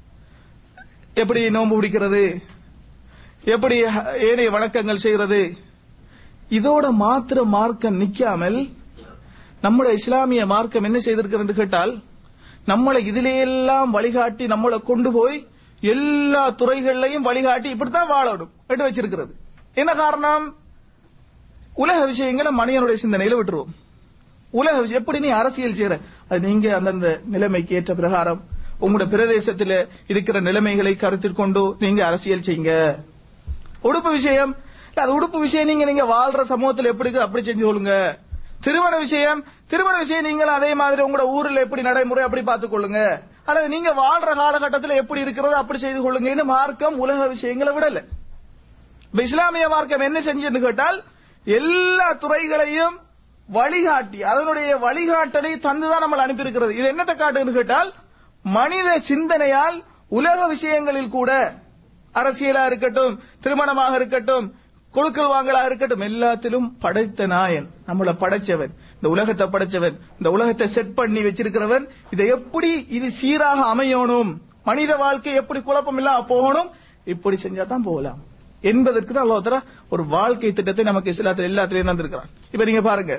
எப்படி நோன்பு பிடிக்கிறது எப்படி ஏனைய வணக்கங்கள் செய்கிறது இதோட மாத்திர மார்க்கம் நிக்காமல் நம்முடைய இஸ்லாமிய மார்க்கம் என்ன செய்திருக்கிறது என்று கேட்டால் நம்மளை இதிலேயெல்லாம் வழிகாட்டி நம்மளை கொண்டு போய் எல்லா துறைகள்லையும் வழிகாட்டி இப்படித்தான் வாழணும் என்று வச்சிருக்கிறது என்ன காரணம் உலக விஷயங்களை மனிதனுடைய சிந்தனையில விட்டுருவோம் உலக விஷயம் எப்படி நீ அரசியல் செய்யற அது நீங்க அந்தந்த நிலைமைக்கு ஏற்ற பிரகாரம் உங்களோட பிரதேசத்தில் இருக்கிற நிலைமைகளை கருத்தில் கொண்டு நீங்க அரசியல் செய்யுங்க உடுப்பு விஷயம் இல்ல, அது உடுப்பு விஷயம் நீங்க நீங்க வாழ்ற சமூகத்தில் எப்படி இருக்கு அப்படி செஞ்சு கொள்ளுங்க திருமண விஷயம் திருமண விஷயம் நீங்களும் அதே மாதிரி உங்களோட ஊர்ல எப்படி நடைமுறை அப்படி பார்த்துக் கொள்ளுங்க அல்லது நீங்க வாழ்ற காலகட்டத்தில் எப்படி இருக்கிறதோ அப்படி செய்து கொள்ளுங்கன்னு மார்க்கம் உலக விஷயங்களை விடல இப்ப இஸ்லாமிய மார்க்கம் என்ன செஞ்சுன்னு கேட்டால் எல்லா துறைகளையும் வழிகாட்டி அதனுடைய வழிகாட்டலை தந்துதான் நம்மளை அனுப்பியிருக்கிறது இது என்னத்தை காட்டுன்னு கேட்டால் மனித சிந்தனையால் உலக விஷயங்களில் கூட அரசியலா இருக்கட்டும் திருமணமாக இருக்கட்டும் கொடுக்கல் வாங்கலா இருக்கட்டும் எல்லாத்திலும் படைத்த நாயன் நம்மளை படைச்சவன் இந்த உலகத்தை படைச்சவன் இந்த உலகத்தை செட் பண்ணி வச்சிருக்கிறவன் இதை எப்படி இது சீராக அமையணும் மனித வாழ்க்கை எப்படி குழப்பம் இல்லாம போகணும் இப்படி செஞ்சா தான் போகலாம் என்பதற்கு தான் அல்லாஹ் தஆலா ஒரு வாழ்க்கை திட்டத்தை நமக்கு இஸ்லாத்தில் எல்லாத்திலையும் தந்திருக்கிறான் இப்ப நீங்க பாருங்க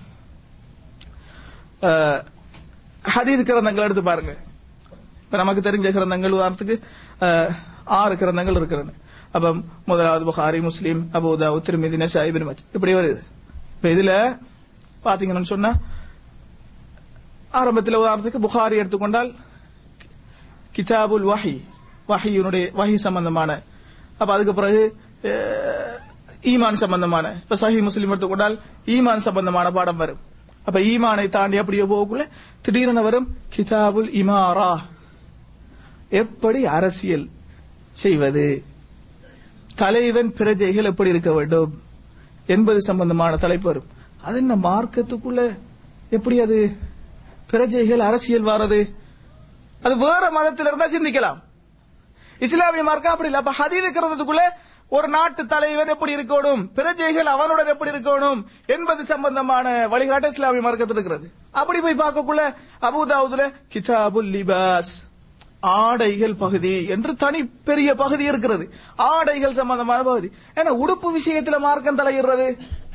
அஹ், ஹதீஸ் கிரந்தங்கள் எடுத்து பாருங்க இப்ப நமக்கு தெரிஞ்ச கிரந்தங்கள் உதாரணத்துக்கு அஹ், ஆறு கிரந்தங்கள் இருக்கிறது அப்ப முதலாவது புகாரி முஸ்லீம் அபூதா திருமிதி நசாய் இப்னு மஜ் இப்படி வருது இப்ப இதுல பாத்தீங்கன்னு சொன்னா ஆரம்பத்தில் உதாரணத்துக்கு புகாரி எடுத்துக்கொண்டால் கிதாபுல் வஹி வஹியினுடைய வஹி சம்பந்தமான அப்ப அதுக்கு பிறகு அஹ், ஈமான் சம்பந்தமான இப்ப சஹி முஸ்லிம் எடுத்துக்கொண்டால் ஈமான் சம்பந்தமான பாடம் வரும் அப்ப ஈமானை தாண்டி அப்படியே போகக்குள்ள திடீரென வரும் கிதாபுல் இமாரா எப்படி அரசியல் செய்வது தலைவன் பிரஜைகள் எப்படி இருக்க வேண்டும் என்பது சம்பந்தமான தலைப்பு வரும் அது என்ன மார்க்கத்துக்குள்ள எப்படி அது பிரஜைகள் அரசியல் வாரது அது வேற மதத்தில் இருந்தா சிந்திக்கலாம் இஸ்லாமிய மார்க்கம் அப்படி இல்ல அப்ப ஹதீஸ் இருக்கிறதுக்குள்ள ஒரு நாட்டு தலைவன் எப்படி இருக்கணும் பிரஜைகள் அவனுடன் எப்படி இருக்கணும் என்பது சம்பந்தமான வழிகாட்டு இஸ்லாமிய மார்க்கத்தில் இருக்கிறது அப்படி போய் பார்க்கக்குள்ள அபுதாவுதுல கிதாபுல் லிபாஸ் ஆடைகள் பகுதி என்று தனி பெரிய பகுதி இருக்கிறது ஆடைகள் சம்பந்தமான பகுதி ஏன்னா உடுப்பு விஷயத்துல மார்க்கம் தலையிடுறது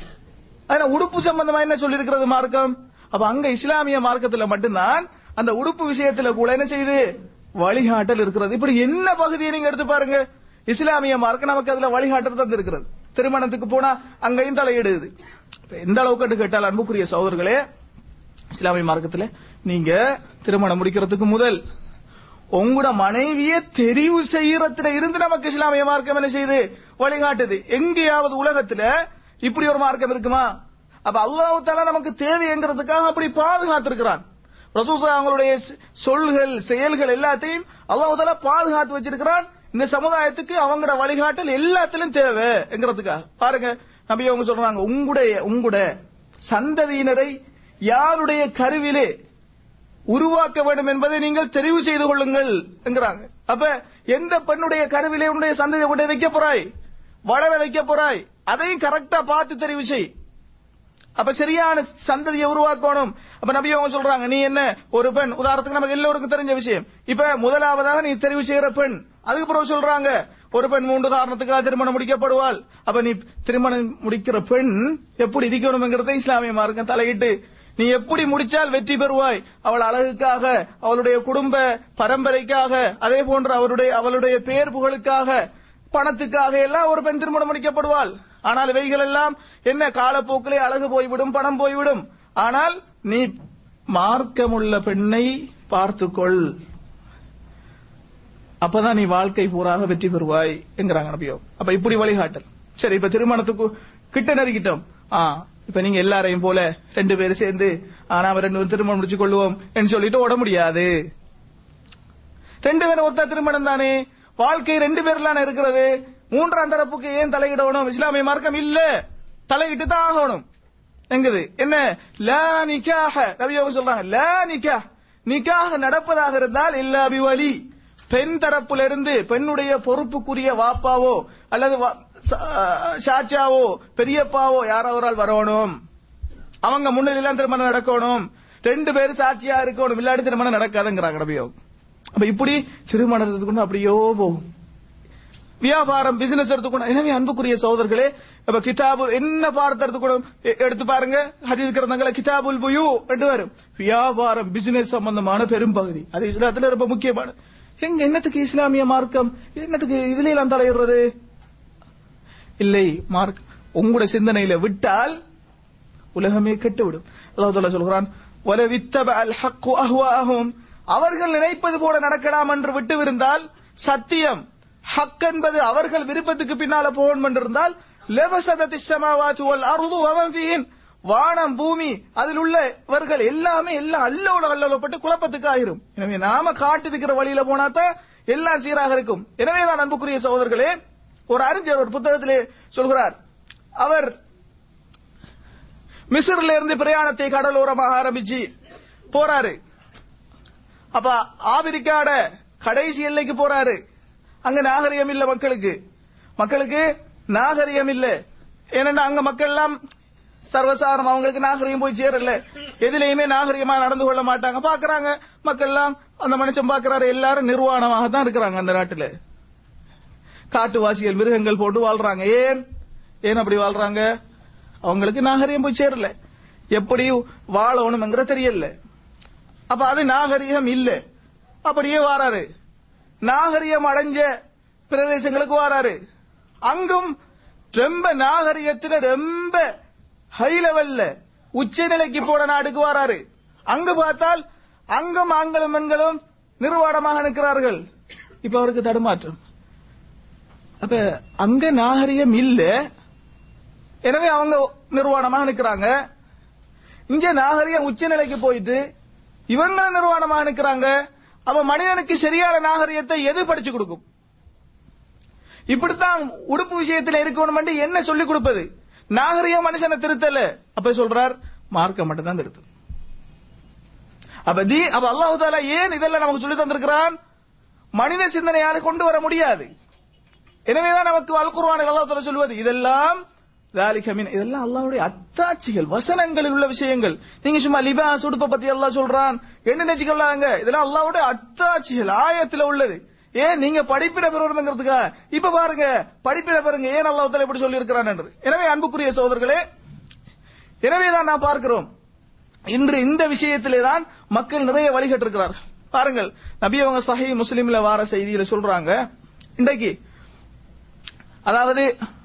ஆனா உடுப்பு சம்பந்தமா என்ன சொல்லியிருக்கிறது மார்க்கம் அப்ப அங்க இஸ்லாமிய மார்க்கத்துல மட்டும்தான் அந்த உடுப்பு விஷயத்துல கூட என்ன செய்யுது வழிகாட்டல் இருக்கிறது இப்படி என்ன பகுதியை நீங்க எடுத்து பாருங்க இஸ்லாமிய மார்க்கம் நமக்கு அதுல வழிகாட்டல் தந்து இருக்கிறது திருமணத்துக்கு போனா அங்கேயும் தலையிடுது இப்ப எந்த அளவுக்கு கேட்டால் அன்புக்குரிய சகோதரர்களே இஸ்லாமிய மார்க்கத்துல நீங்க திருமணம் முடிக்கிறதுக்கு முதல் உங்களோட மனைவியை தெரிவு செய்யறதுல இருந்து நமக்கு இஸ்லாமிய மார்க்கம் என்ன செய்யுது வழிகாட்டுது எங்கேயாவது உலகத்துல இப்படி ஒரு மார்க்கம் இருக்குமா அப்ப அல்லாஹ் தாலா நமக்கு தேவைங்கிறதுக்காக அப்படி பாதுகாத்திருக்கிறான் ரசூசா அவங்களுடைய ஸ்- சொல்கள் செயல்கள் எல்லாத்தையும் அல்லாஹ் தாலா பாதுகாத்து வச்சிருக்கிறான் இந்த சமுதாயத்துக்கு அவங்களோட வழிகாட்டல் எல்லாத்திலும் தேவைங்கிறதுக்காக பாருங்க நபி அவங்க சொல்றாங்க உங்களுடைய உங்களுடைய சந்ததியினரை யாருடைய கருவிலே உருவாக்க வேண்டும் என்பதை நீங்கள் தெரிவு செய்து கொள்ளுங்கள் என்கிறாங்க அப்ப எந்த பெண்ணுடைய கருவிலே உன்னுடைய சந்ததியை கொண்டு வைக்க போறாய் வளர வைக்க போறாய் அதையும் கரெக்டா பார்த்து தெரிவு செய் அப்ப சரியான சந்ததியை உருவாக்கணும் அப்ப நபி அவங்க சொல்றாங்க நீ என்ன ஒரு பெண் உதாரணத்துக்கு நமக்கு எல்லோருக்கும் தெரிஞ்ச விஷயம் இப்ப முதலாவதாக நீ தெரிவு செய்யற பெண் அதுக்கு பிறகு சொல்றாங்க ஒரு பெண் மூன்று காரணத்துக்காக திருமணம் முடிக்கப்படுவாள் அப்ப நீ திருமணம் முடிக்கிற பெண் எப்படி இருக்கணும்ங்கிறத இஸ்லாமிய மார்க்கம் தலையிட்டு நீ எப்படி முடிச்சால் வெற்றி பெறுவாய் அவள் அழகுக்காக அவளுடைய குடும்ப பரம்பரைக்காக அதே போன்று அவருடைய அவளுடைய பேர் புகழுக்காக பணத்துக்காக எல்லாம் ஒரு பெண் திருமணம் முடிக்கப்படுவாள் ஆனால் இவைகள் எல்லாம் என்ன காலப்போக்கிலே அழகு போய்விடும் பணம் போய்விடும் ஆனால் நீ மார்க்கமுள்ள பெண்ணை பார்த்துக்கொள் அப்பதான் நீ வாழ்க்கை பூராக வெற்றி பெறுவாய் என்கிறாங்க நபியோ அப்ப இப்படி வழிகாட்டல் சரி இப்ப திருமணத்துக்கு கிட்ட நெருங்கிட்டோம் ஆ இப்ப நீங்க எல்லாரையும் போல ரெண்டு பேரும் சேர்ந்து ஆ, நாம ரெண்டு பேரும் திருமணம் முடிச்சு கொள்வோம் என்று சொல்லிட்டு ஓட முடியாது ரெண்டு பேரும் ஒத்த திருமணம் தானே வாழ்க்கை ரெண்டு பேர்லாம் இருக்கிறது மூன்றாம் தரப்புக்கு ஏன் தலையிடணும் இஸ்லாமிய மார்க்கம் இல்ல தலையிட்டு தான் ஆகணும் எங்குது என்ன லா நிக்காஹ நபி அவங்க சொல்றாங்க லா நிக்காஹ் நிக்காஹ் நடப்பதாக இருந்தால் இல்ல அபிவலி பெண் தரப்புல இருந்து பெண்ணுடைய பொறுப்புக்குரிய வாப்பாவோ அல்லது வா- ச- சாச்சாவோ பெரியப்பாவோ யாராவது வரணும் அவங்க முன்னிலையெல்லாம் திருமணம் நடக்கணும் ரெண்டு பேரும் சாட்சியா இருக்கணும் இல்லாட்டி திருமணம் நடக்காதுங்கிறாங்க நபியோ அப்ப இப்படி திருமணத்துக்கு கொண்டு அப்படியோ போகும் வியாபாரம் பிசினஸ் எடுத்துக்கணும் எனவே அன்புக்குரிய சகோதரர்களே இப்ப கிதாபு என்ன பார்த்து எடுத்துக்கணும் எ- எடுத்து பாருங்க ஹதீஸ் கிரந்தங்கள கிதாபுல் புயு என்று வரும் வியாபாரம் பிசினஸ் சம்பந்தமான பெரும் பகுதி அது இஸ்லாத்துல ரொம்ப முக்கியமானது எங்க என்னத்துக்கு இஸ்லாமிய மார்க்கம் என்னத்துக்கு இதுல எல்லாம் தலையிடுறது இல்லை மார்க் உங்களுடைய சிந்தனையில விட்டால் உலகமே கெட்டுவிடும் அல்லாஹ் தாலா சொல்கிறான் "வலவித்தப அல் ஹக்கு அஹ்வாஅஹும்." அவர்கள் நினைப்பது போல நடக்கலாம் என்று விட்டுவிருந்தால் சத்தியம் ஹக் என்பது அவர்கள் விருப்பத்துக்கு பின்னால போகணும் என்றிருந்தால் லெவசதத்தி ஸமாவாத்து வல் அர்து வமன் ஃபீஹின். வானம் பூமி அதில் உள்ளவர்கள் எல்லாமே எல்லாம் அல்லோட அல்லோலப்பட்டு குழப்பத்துக்கு ஆயிரும் எனவே நாம காட்டிருக்கிற வழியில போனாதான் எல்லாம் சீராக இருக்கும் எனவே தான் அன்புக்குரிய சகோதரர்களே ஒரு அறிஞர் ஒரு புத்தகத்திலே சொல்கிறார் அவர் மிஸ்ர்ல இருந்து பிரயாணத்தை கடலோரமாக ஆரம்பிச்சு போறாரு அப்ப ஆப்பிரிக்காட கடைசி எல்லைக்கு போறாரு அங்க நாகரிகம் இல்ல மக்களுக்கு மக்களுக்கு நாகரிகம் இல்ல ஏனென்றா அங்க மக்கள் எல்லாம் சர்வசாதாரணம் அவங்களுக்கு நாகரிகம் போய் சேரல எதுலயுமே நாகரிகமா நடந்து கொள்ள மாட்டாங்க பாக்குறாங்க மக்கள் எல்லாம் அந்த மனுஷன் பாக்குறாரு எல்லாரும் நிர்வாணமாக தான் இருக்கிறாங்க அந்த நாட்டுல காட்டுவாசிகள் மிருகங்கள் போட்டு வாழ்றாங்க ஏன் ஏன் அப்படி வாழ்றாங்க அவங்களுக்கு நாகரிகம் போய் சேரல எப்படி வாழணும்ங்கிற தெரியல அப்ப அது நாகரிகம் இல்ல அப்படியே வாராரு நாகரிகம் அடைஞ்ச பிரதேசங்களுக்கு வாராரு அங்கும் ரொம்ப நாகரிகத்துல ரொம்ப ஹை லெவல்ல உச்சநிலைக்கு போன நாடுக்கு வராரு அங்கு பார்த்தால் அங்கும் ஆண்களும் பெண்களும் நிர்வாணமாக நிற்கிறார்கள் இப்ப அவருக்கு தடுமாற்றம் அப்ப அங்க நாகரிகம் இல்ல எனவே அவங்க நிர்வாணமாக நிற்கிறாங்க இங்க நாகரிகம் உச்சநிலைக்கு போயிட்டு இவங்க நிர்வாணமாக நிற்கிறாங்க அப்ப மனிதனுக்கு சரியான நாகரிகத்தை எது படிச்சு கொடுக்கும் இப்படித்தான் உடுப்பு விஷயத்துல இருக்கணும் என்ன சொல்லிக் கொடுப்பது நாகரிக மனுஷனை திருத்தல அப்ப சொல்றார் மார்க்க மட்டும் தான் திருத்தம் அப்ப தீ அப்ப அல்லாஹு தாலா ஏன் இதெல்லாம் நமக்கு சொல்லி தந்திருக்கிறான் மனித சிந்தனையால கொண்டு வர முடியாது எனவேதான் நமக்கு அல் குர்ஆனில் அல்லாஹ் தாலா சொல்வது இதெல்லாம் ذَلِكَ مِنْ இதெல்லாம் அல்லாஹ்வுடைய அத்தாட்சிகள் வசனங்களில் உள்ள விஷயங்கள் நீங்க சும்மா லிபாஸ் உடுப்பை பத்தி அல்லாஹ் சொல்றான் என்ன நினைச்சுக்கலாங்க இதெல்லாம் அல்லாஹ்வுடைய அத்தாட்சிகள் ஆயத்துல உள்ளது ஏன் நீங்க படிப்பிட பெறுவதுங்கிறதுக்கா இப்ப பாருங்க படிப்பிட பெறுங்க ஏன் அல்லாஹ் தாலா இப்படி சொல்லி இருக்கிறான் என்று எனவே அன்புக்குரிய சகோதரர்களே எனவேதான் நான் பார்க்கிறோம் இன்று இந்த விஷயத்திலே தான் மக்கள் நிறைய வழிகட்டு இருக்கிறார்கள் பாருங்கள் நபி அவங்க சஹி முஸ்லிம்ல வார செய்தியில சொல்றாங்க இன்றைக்கு அதாவது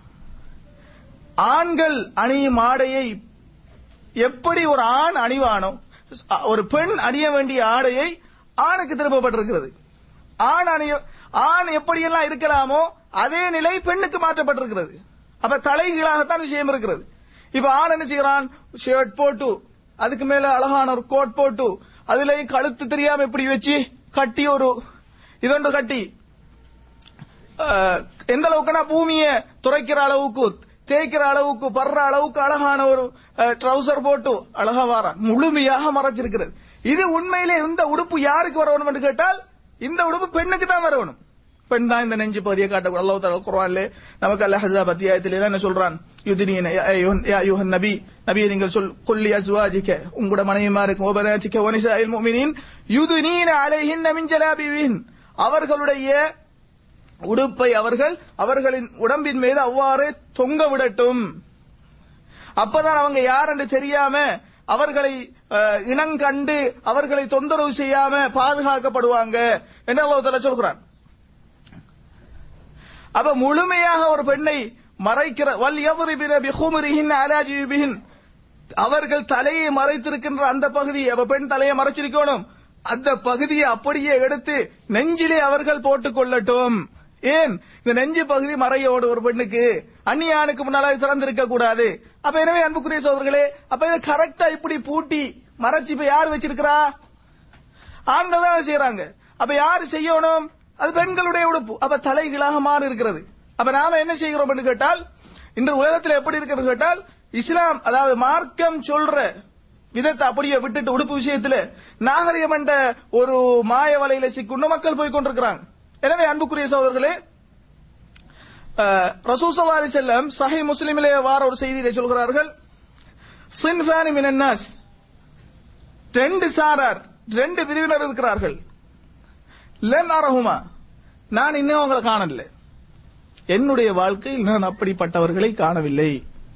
ஆண்கள் அணியும் ஆடையை எப்படி ஒரு ஆண் அணிவானோ ஒரு பெண் அணிய வேண்டிய ஆடையை ஆணுக்கு திரும்பப்பட்டிருக்கிறது ஆண் அணிய ஆண் எப்படியெல்லாம் இருக்கலாமோ அதே நிலை பெண்ணுக்கு மாற்றப்பட்டிருக்கிறது அப்ப தலைகீழாகத்தான் விஷயம் இருக்கிறது இப்ப ஆண் என்ன செய்யறான் ஷர்ட் போட்டு அதுக்கு மேல அழகான ஒரு கோட் போட்டு அதுலயும் கழுத்து தெரியாம இப்படி வச்சு கட்டி ஒரு இதொண்டு கட்டி அஹ், எந்த அளவுக்குன்னா பூமியை துரைக்கிற அளவுக்கு தேய்க்கிற அளவுக்கு படுற அளவுக்கு அழகான ஒரு ட்ரௌசர் போட்டு அழகா வாரான் முழுமையாக மறைச்சிருக்கிறது இது உண்மையிலே இந்த உடுப்பு யாருக்கு வரணும் என்று கேட்டால் இந்த உடுப்பு பெண்ணுக்கு தான் வரணும் பெண் தான் இந்த நெஞ்சு பகுதியை காட்டக்கூடாது அல்லாஹ் தஆலா குர்ஆன்ல நமக்கு அல்லாஹ் ஹஸாப் அத்தியாயத்திலே தான் என்ன சொல்றான் யுதினீன யா அய்யுஹன் யா அய்யுஹன் நபி நபியை நீங்கள் சொல் குல்லி அஸ்வாஜிக உங்களோட மனைவிமாருக்கு ஓபனாச்சிக்க வனிசாயில் முஃமினீன் யுதினீன அலைஹின்ன மின் ஜலாபிபின் அவர்களுடைய உடுப்பை அவர்கள் அவர்களின் உடம்பின் மீது அவ்வாறு தொங்க விடட்டும் அப்பதான் அவங்க யார் என்று தெரியாம அவர்களை அஹ், இனங்கண்டு அவர்களை தொந்தரவு செய்யாம பாதுகாக்கப்படுவாங்க என்று அல்லாஹ் தஆலா சொல்கிறான் அப்ப முழுமையாக ஒரு பெண்ணை மறைக்கிற வல் யضربن بخمرهن على جيوبهن அவர்கள் தலையை மறைத்திருக்கின்ற அந்த பகுதி அப்ப பெண் தலையை மறைச்சிருக்கணும் அந்த பகுதியை அப்படியே எடுத்து நெஞ்சிலே அவர்கள் போட்டுக் கொள்ளட்டும் ஏன் இந்த நெஞ்சு பகுதி மறையோடு ஒரு பெண்ணுக்கு அந்நிய ஆணுக்கு முன்னால திறந்திருக்க கூடாது அப்ப எனவே அன்புக்குரிய சோதர்களே அப்ப இதை கரெக்டா இப்படி பூட்டி மறைச்சு இப்ப யார் வச்சிருக்கிறா ஆண்கள் தான் செய்யறாங்க அப்ப யாரு செய்யணும் அது பெண்களுடைய உடுப்பு அப்ப தலைகளாக மாறி இருக்கிறது அப்ப நாம என்ன செய்கிறோம் என்று கேட்டால் இன்று உலகத்தில் எப்படி இருக்கிறது கேட்டால் இஸ்லாம் அதாவது மார்க்கம் சொல்ற விதத்தை அப்படியே விட்டுட்டு உடுப்பு விஷயத்துல நாகரிகம் என்ற ஒரு மாய வலையில சிக்குண்டு மக்கள் போய் கொண்டிருக்கிறாங்க எனவே அன்புக்குரிய சகோதரர்களே ரசூசல்லா அலி செல்லம் சஹி முஸ்லிமிலே வார ஒரு செய்தியிலே சொல்கிறார்கள் சின்ஃபானி மினன்னாஸ் ரெண்டு சாரார் ரெண்டு பிரிவினர் இருக்கிறார்கள் லென் அரஹுமா நான் இன்னும் அவங்களை காணல என்னுடைய வாழ்க்கையில் நான் அப்படிப்பட்டவர்களை காணவில்லை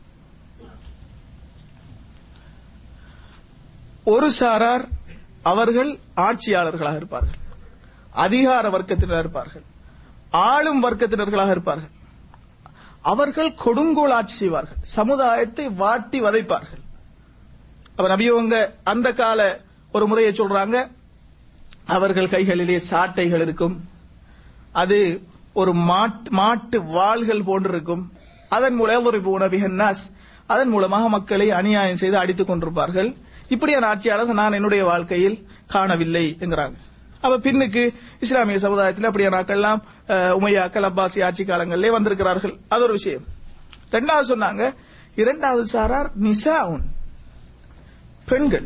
ஒரு சாரார் அவர்கள் ஆட்சியாளர்களாக இருப்பார்கள் அதிகார வர்க்கத்தினர் இருப்பார்கள் ஆளும் வர்க்கத்தினர்களாக இருப்பார்கள் அவர்கள் கொடுங்கோல் ஆட்சி செய்வார்கள் சமுதாயத்தை வாட்டி வதைப்பார்கள் அப்ப நபியவங்க அந்த கால ஒரு முறையை சொல்றாங்க அவர்கள் கைகளிலே சாட்டைகள் இருக்கும் அது ஒரு மாட்டு மாட்டு வாள்கள் போன்றிருக்கும் அதன் மூலம் ஒரு உணவிகன்னாஸ் அதன் மூலமாக மக்களை அநியாயம் செய்து அடித்துக் கொண்டிருப்பார்கள் இப்படியான ஆட்சியாளர்கள் நான் என்னுடைய வாழ்க்கையில் காணவில்லை என்கிறாங்க அப்ப பின்னுக்கு இஸ்லாமிய சமுதாயத்தில் அப்படியான ஆக்கள்லாம் அஹ், உமையாக்கள் அப்பாசி ஆட்சி காலங்களிலே வந்திருக்கிறார்கள் அது ஒரு விஷயம் ரெண்டாவது சொன்னாங்க இரண்டாவது சாரார் நிசாவுன் பெண்கள்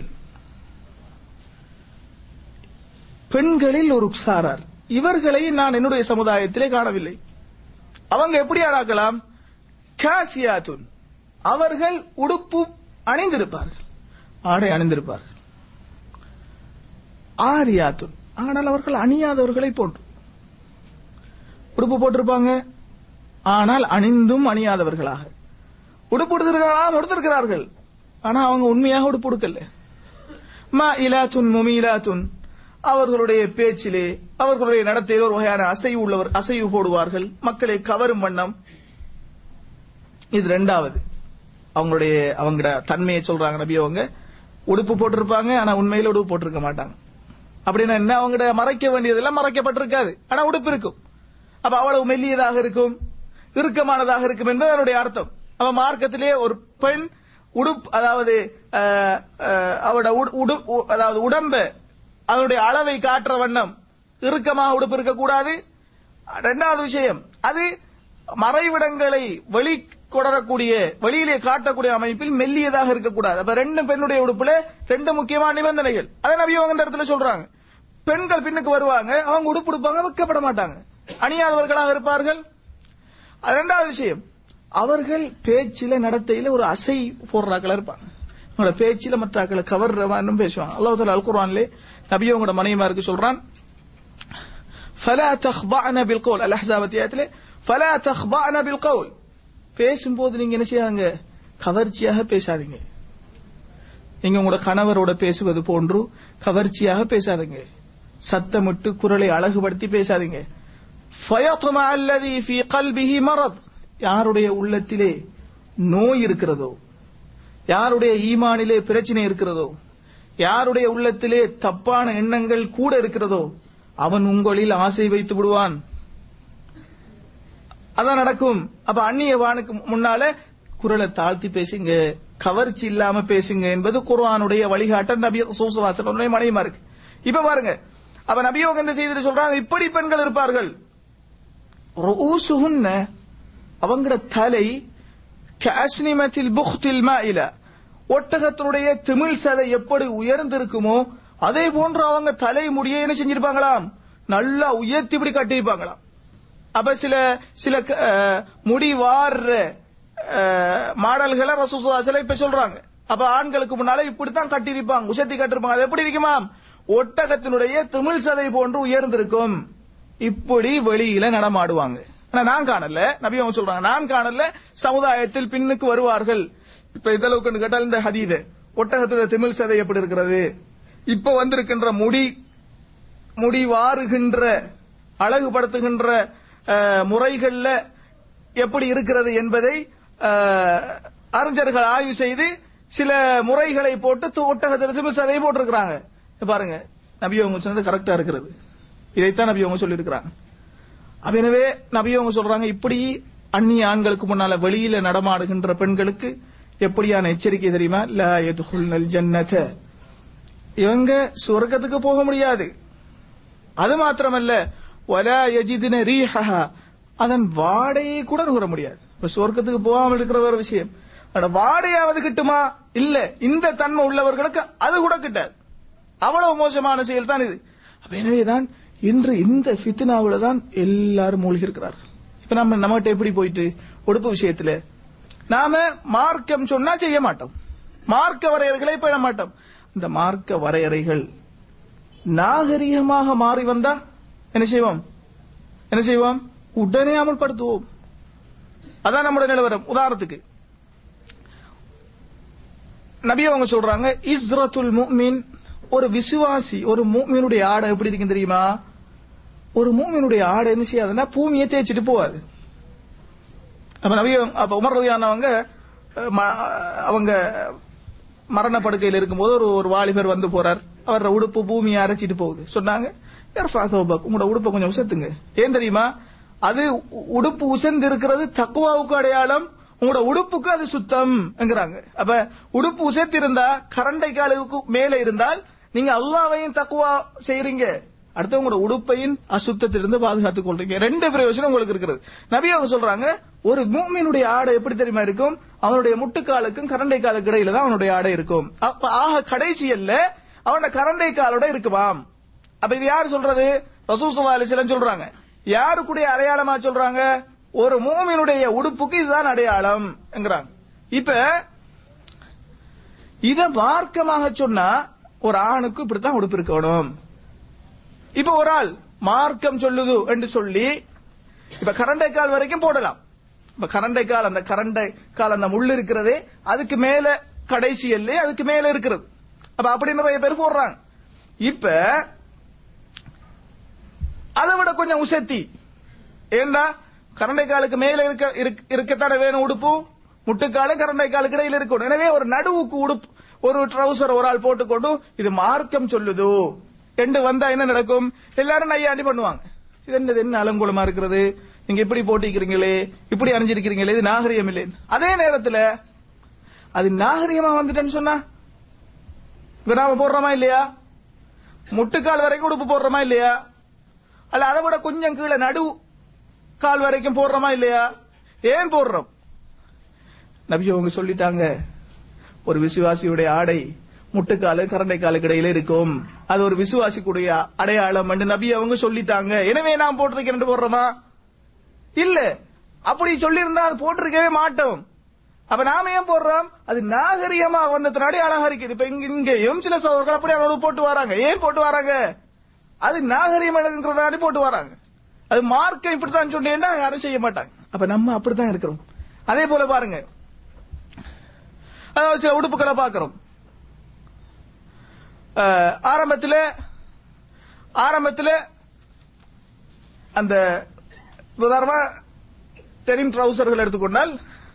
பெண்களில் ஒரு சாரார் இவர்களை நான் என்னுடைய சமுதாயத்திலே காணவில்லை அவங்க எப்படி ஆளாக்கலாம் காசியாத்துன் அவர்கள் உடுப்பு அணிந்திருப்பார்கள் ஆடை அணிந்திருப்பார்கள் ஆரியாத்துன் ஆனால் அவர்கள் அணியாதவர்களை போன்று உடுப்பு போட்டிருப்பாங்க ஆனால் அணிந்தும் அணியாதவர்களாக உடுப்பு உடுத்திருக்கிறார்கள் உடுத்திருக்கிறார்கள் ஆனா அவங்க உண்மையாக உடுப்பு உடுக்கல மா இலாத்துன் முமீலாத்துன் அவர்களுடைய பேச்சிலே அவர்களுடைய நடத்தையில் ஒரு வகையான அசைவு உள்ளவர் அசைவு போடுவார்கள் மக்களை கவரும் வண்ணம் இது ரெண்டாவது அவங்களுடைய அவங்களோட தன்மையை சொல்றாங்க நபி அவங்க உடுப்பு போட்டிருப்பாங்க ஆனா உண்மையில உடுப்பு போட்டிருக்க மாட்டாங்க அப்படின்னா என்ன அவங்களோட மறைக்க வேண்டியதெல்லாம் மறைக்கப்பட்டிருக்காது ஆனா உடுப்பு இருக்கும் அப்ப அவ்வளவு மெல்லியதாக இருக்கும் இறுக்கமானதாக இருக்கும் என்பது அதனுடைய அர்த்தம் அவ மார்க்கத்திலே ஒரு பெண் உடுப் அதாவது அஹ், அஹ், அவட உடு- உடு- உ- அதாவது உடம்ப அதனுடைய அளவை காட்டுற வண்ணம் இறுக்கமாக உடுப்பு இருக்கக்கூடாது இரண்டாவது விஷயம் அது மறைவிடங்களை வெளி கொடரக்கூடிய வெளியிலே காட்டக்கூடிய அமைப்பில் மெல்லியதாக இருக்கக்கூடாது அப்ப ரெண்டு பெண்ணுடைய உடுப்புல ரெண்டு முக்கியமான நிபந்தனைகள் அதை நபி அவங்க இந்த இடத்துல சொல்றாங்க பெண்கள் பின்னுக்கு வருவாங்க அவங்க உடுப்பு உடுப்பாங்க வைக்கப்பட மாட்டாங்க அணியாதவர்களாக இருப்பார்கள் அது ரெண்டாவது விஷயம் அவர்கள் பேச்சில நடத்தையில ஒரு அசை போடுறாக்களா இருப்பாங்க அவங்களோட பேச்சில மற்ற ஆக்களை கவர்றவான்னு பேசுவாங்க அல்லாஹ் தாலா அல் குர்ஆன்லே நபி அவங்களோட மனைவிமாருக்கு சொல்றான் فلا تخضعن بالقول الاحزاب அத்தியாயத்திலே فلا تخضعن بالقول பேசும்போது நீங்க என்ன செய்யாங்க கவர்ச்சியாக பேசாதீங்க நீங்க உங்களோட கணவரோட பேசுவது போன்று கவர்ச்சியாக பேசாதீங்க சத்தமிட்டு குரலை அழகுபடுத்தி பேசாதீங்க فيطمع الذي في قلبه مرض யாருடைய உள்ளத்திலே நோய் இருக்கிறதோ யாருடைய ஈமானிலே பிரச்சனை இருக்கிறதோ யாருடைய உள்ளத்திலே தப்பான எண்ணங்கள் கூட இருக்கிறதோ அவன் உங்களில் ஆசை வைத்து விடுவான் அதான் நடக்கும் அப்ப அந்நிய வானுக்கு முன்னால குரலை தாழ்த்தி பேசுங்க கவர்ச்சி இல்லாம பேசுங்க என்பது குர்ஆனுடைய வழிகாட்ட நபி சூசவாசனுடைய மனைவிமா இருக்கு இப்ப பாருங்க அப்ப நபியோக இந்த செய்தியில சொல்றாங்க இப்படி பெண்கள் இருப்பார்கள் ரூசுஹுன்ன அவங்களோட தலை காஸ்னிமத்தில் புக்தில் மாயில ஒட்டகத்தினுடைய திமிழ் சதை எப்படி உயர்ந்திருக்குமோ அதே போன்று அவங்க தலை முடிய என்ன செஞ்சிருப்பாங்களாம் நல்லா உயர்த்தி இப்படி கட்டியிருப்பாங்களாம் அப்ப சில சில அஹ், முடி வார்ற அஹ், மாடல்களை ரசூசுவாசல இப்ப சொல்றாங்க அப்ப ஆண்களுக்கு முன்னால இப்படித்தான் கட்டியிருப்பாங்க உசத்தி கட்டிருப்பாங்க அது எப்படி இருக்குமாம் ஒட்டகத்தினுடைய திமிழ் சதை போன்று உயர்ந்திருக்கும் இப்படி வெளியில நடமாடுவாங்க ஆனா நான் காணல நபி அவங்க சொல்றாங்க நான் காணல சமுதாயத்தில் பின்னுக்கு வருவார்கள் இப்ப இதளவுக்கு கேட்டால் இந்த ஹதீது ஒட்டகத்துடைய திமிழ் சதை எப்படி இருக்கிறது இப்ப வந்திருக்கின்ற முடி முடி வாருகின்ற அழகுபடுத்துகின்ற அஹ், முறைகள்ல எப்படி இருக்கிறது என்பதை அஹ், அறிஞர்கள் ஆய்வு செய்து சில முறைகளை போட்டு து- ஒட்டகத்தில் சதையை போட்டிருக்கிறாங்க இப்ப பாருங்க நபி அவங்க சொன்னது கரெக்டா இருக்கிறது இதைத்தான் நபி அவங்க சொல்லியிருக்கிறாங்க அப்ப எனவே நபி அவங்க சொல்றாங்க இப்படி அந்நிய ஆண்களுக்கு முன்னால வெளியில நடமாடுகின்ற பெண்களுக்கு எப்படியான எச்சரிக்கை தெரியுமா லா யதுகுல்னல் ஜன்னத இவங்க சொர்க்கத்துக்கு போக முடியாது அது மாத்திரமல்ல வலா யஜிதின ரீஹஹா அதன் வாடையை கூட நுகர முடியாது இப்ப சொர்க்கத்துக்கு போகாமல் இருக்கிற ஒரு விஷயம் ஆனா வாடையாவது கிட்டுமா இல்ல இந்த தன்மை உள்ளவர்களுக்கு அது கூட கிட்டாது அவ்வளவு மோசமான செயல் தான் இது அப்ப எனவேதான் இன்று இந்த ஃபித்னாவுல தான் எல்லாரும் மூழ்கி இருக்கிறார்கள் இப்ப நம்ம நம்மகிட்ட எப்படி போயிட்டு உடுப்பு விஷயத்துல நாம மார்க்கம் சொன்னா செய்ய மாட்டோம் மார்க்க வரையறைகளை பேண மாட்டோம் இந்த மார்க்க வரையறைகள் நாகரிகமாக மாறி வந்தா என்ன செய்வோம் என்ன செய்வோம் உடனே அமல்படுத்துவோம் அதான் நம்முடைய நிலவரம் உதாரணத்துக்கு நபி அவங்க சொல்றாங்க இஸ்ரத்துல் முஃமின் ஒரு விசுவாசி ஒரு மூமினுடைய ஆடை எப்படி இருக்கும் தெரியுமா ஒரு மூமினுடைய ஆடை என்ன செய்யாதுன்னா பூமியை தேய்ச்சிட்டு போவாது அப்ப நபி அப்ப உமர் ரதியானவங்க அஹ், ம- அவங்க மரண படுக்கையில் இருக்கும்போது ஒரு ஒரு வாலிபர் வந்து போறார் அவரோட உடுப்பு பூமியை அரைச்சிட்டு போகுது சொன்னாங்க "இர்ஃபா தௌபக், உங்களோட உடுப்பை கொஞ்சம் உசத்துங்க ஏன் தெரியுமா அது உ- உடுப்பு உசந்து இருக்கிறது தக்குவாவுக்கு அடையாளம் உங்களோட உடுப்புக்கு அது சுத்தம் என்கிறாங்க அப்ப உடுப்பு உசத்து இருந்தா கரண்டை காலுக்கு மேல இருந்தால் நீங்க அல்லாவையும் தக்குவா செய்றீங்க அடுத்து உங்களோட உடுப்பையும் அசுத்தத்திலிருந்து பாதுகாத்துக் கொள்றீங்க ரெண்டு பிரயோஜனம் உங்களுக்கு இருக்கிறது நபி அவங்க சொல்றாங்க ஒரு மூமினுடைய ஆடை எப்படி தெரியுமா இருக்கும் அவனுடைய முட்டுக்காலுக்கும் கரண்டை காலுக்கு இடையில தான் அவனுடைய ஆடை இருக்கும் அப்ப ஆக கடைசி அல்ல அவனோட கரண்டை காலோட இருக்குமாம் அப்ப இது யார் சொல்றது ரசூசல்லா அலிஸ்லாம் சொல்றாங்க யாருக்குடைய அடையாளமா சொல்றாங்க ஒரு மூமினுடைய உடுப்புக்கு இதுதான் அடையாளம் என்கிறாங்க இப்ப இத மார்க்கமாக சொன்னா ஒரு ஆணுக்கு இப்படித்தான் உடுப்பு இருக்கணும் இப்ப ஒரு ஆள் மார்க்கம் சொல்லுது என்று சொல்லி இப்ப கரண்டை கால் வரைக்கும் போடலாம் இப்ப கரண்டை கால் அந்த கரண்டை கால் அந்த முள் இருக்கிறதே அதுக்கு மேல கடைசி எல்லை அதுக்கு மேல இருக்கிறது அப்ப அப்படி நிறைய பேர் போடுறாங்க இப்ப அதை விட கொஞ்சம் உசத்தி ஏண்டா கரண்டை காலுக்கு மேல இருக்க இருக்க- இருக்கத்தானே வேணும் உடுப்பு முட்டுக்காலு கரண்டை காலுக்கு இடையில இருக்கணும் எனவே ஒரு நடுவுக்கு உடுப்பு ஒரு ட்ரௌசர் ஒரு ஆள் போட்டுக்கொண்டு இது மார்க்கம் சொல்லுது என்று வந்தா என்ன நடக்கும் எல்லாரும் நையாண்டி பண்ணுவாங்க இது என்னது என்ன அலங்கோலமா இருக்கிறது நீங்க இப்படி போட்டிக்கிறீங்களே இப்படி அணிஞ்சிருக்கிறீங்களே இது நாகரிகம் இல்லை அதே நேரத்துல அது நாகரிகமா வந்துட்டேன்னு சொன்னா இப்ப நாம போடுறோமா இல்லையா முட்டுக்கால் வரைக்கும் உடுப்பு போடுறோமா இல்லையா அல்ல அதை விட கொஞ்சம் கீழே நடு கால் வரைக்கும் போடுறோமா இல்லையா ஏன் போடுறோம் நபி அவங்க சொல்லிட்டாங்க ஒரு விசுவாசியுடைய ஆடை முட்டுக்காலு கரண்டை காலுக்கு இடையில இருக்கும் அது ஒரு விசுவாசிக்குடைய அடையாளம் என்று நபி அவங்க சொல்லிட்டாங்க எனவே நான் போட்டிருக்கேன் போடுறோமா இல்ல அப்படி சொல்லியிருந்தா அது போட்டிருக்கவே மாட்டோம் அப்ப நாம ஏன் போடுறோம் அது நாகரிகமா வந்ததுனாடி அழகா இருக்குது இப்ப இங்க இங்கேயும் சில சகோதரர்கள் அப்படி அளவு போட்டு வராங்க ஏன் போட்டு வராங்க அது நாகரிகமானதுன்றதாடி போட்டு வராங்க அது மார்க்கம் இப்படித்தான் சொன்னேன்னா யாரும் செய்ய மாட்டாங்க அப்ப நம்ம அப்படித்தான் இருக்கிறோம் அதே போல பாருங்க அதாவது சில உடுப்புகளை பார்க்கிறோம் அஹ், ஆரம்பத்துல ஆரம்பத்துல அந்த உதாரணமா டெனிம் ட்ரௌசர்கள் எடுத்துக்கொண்டால்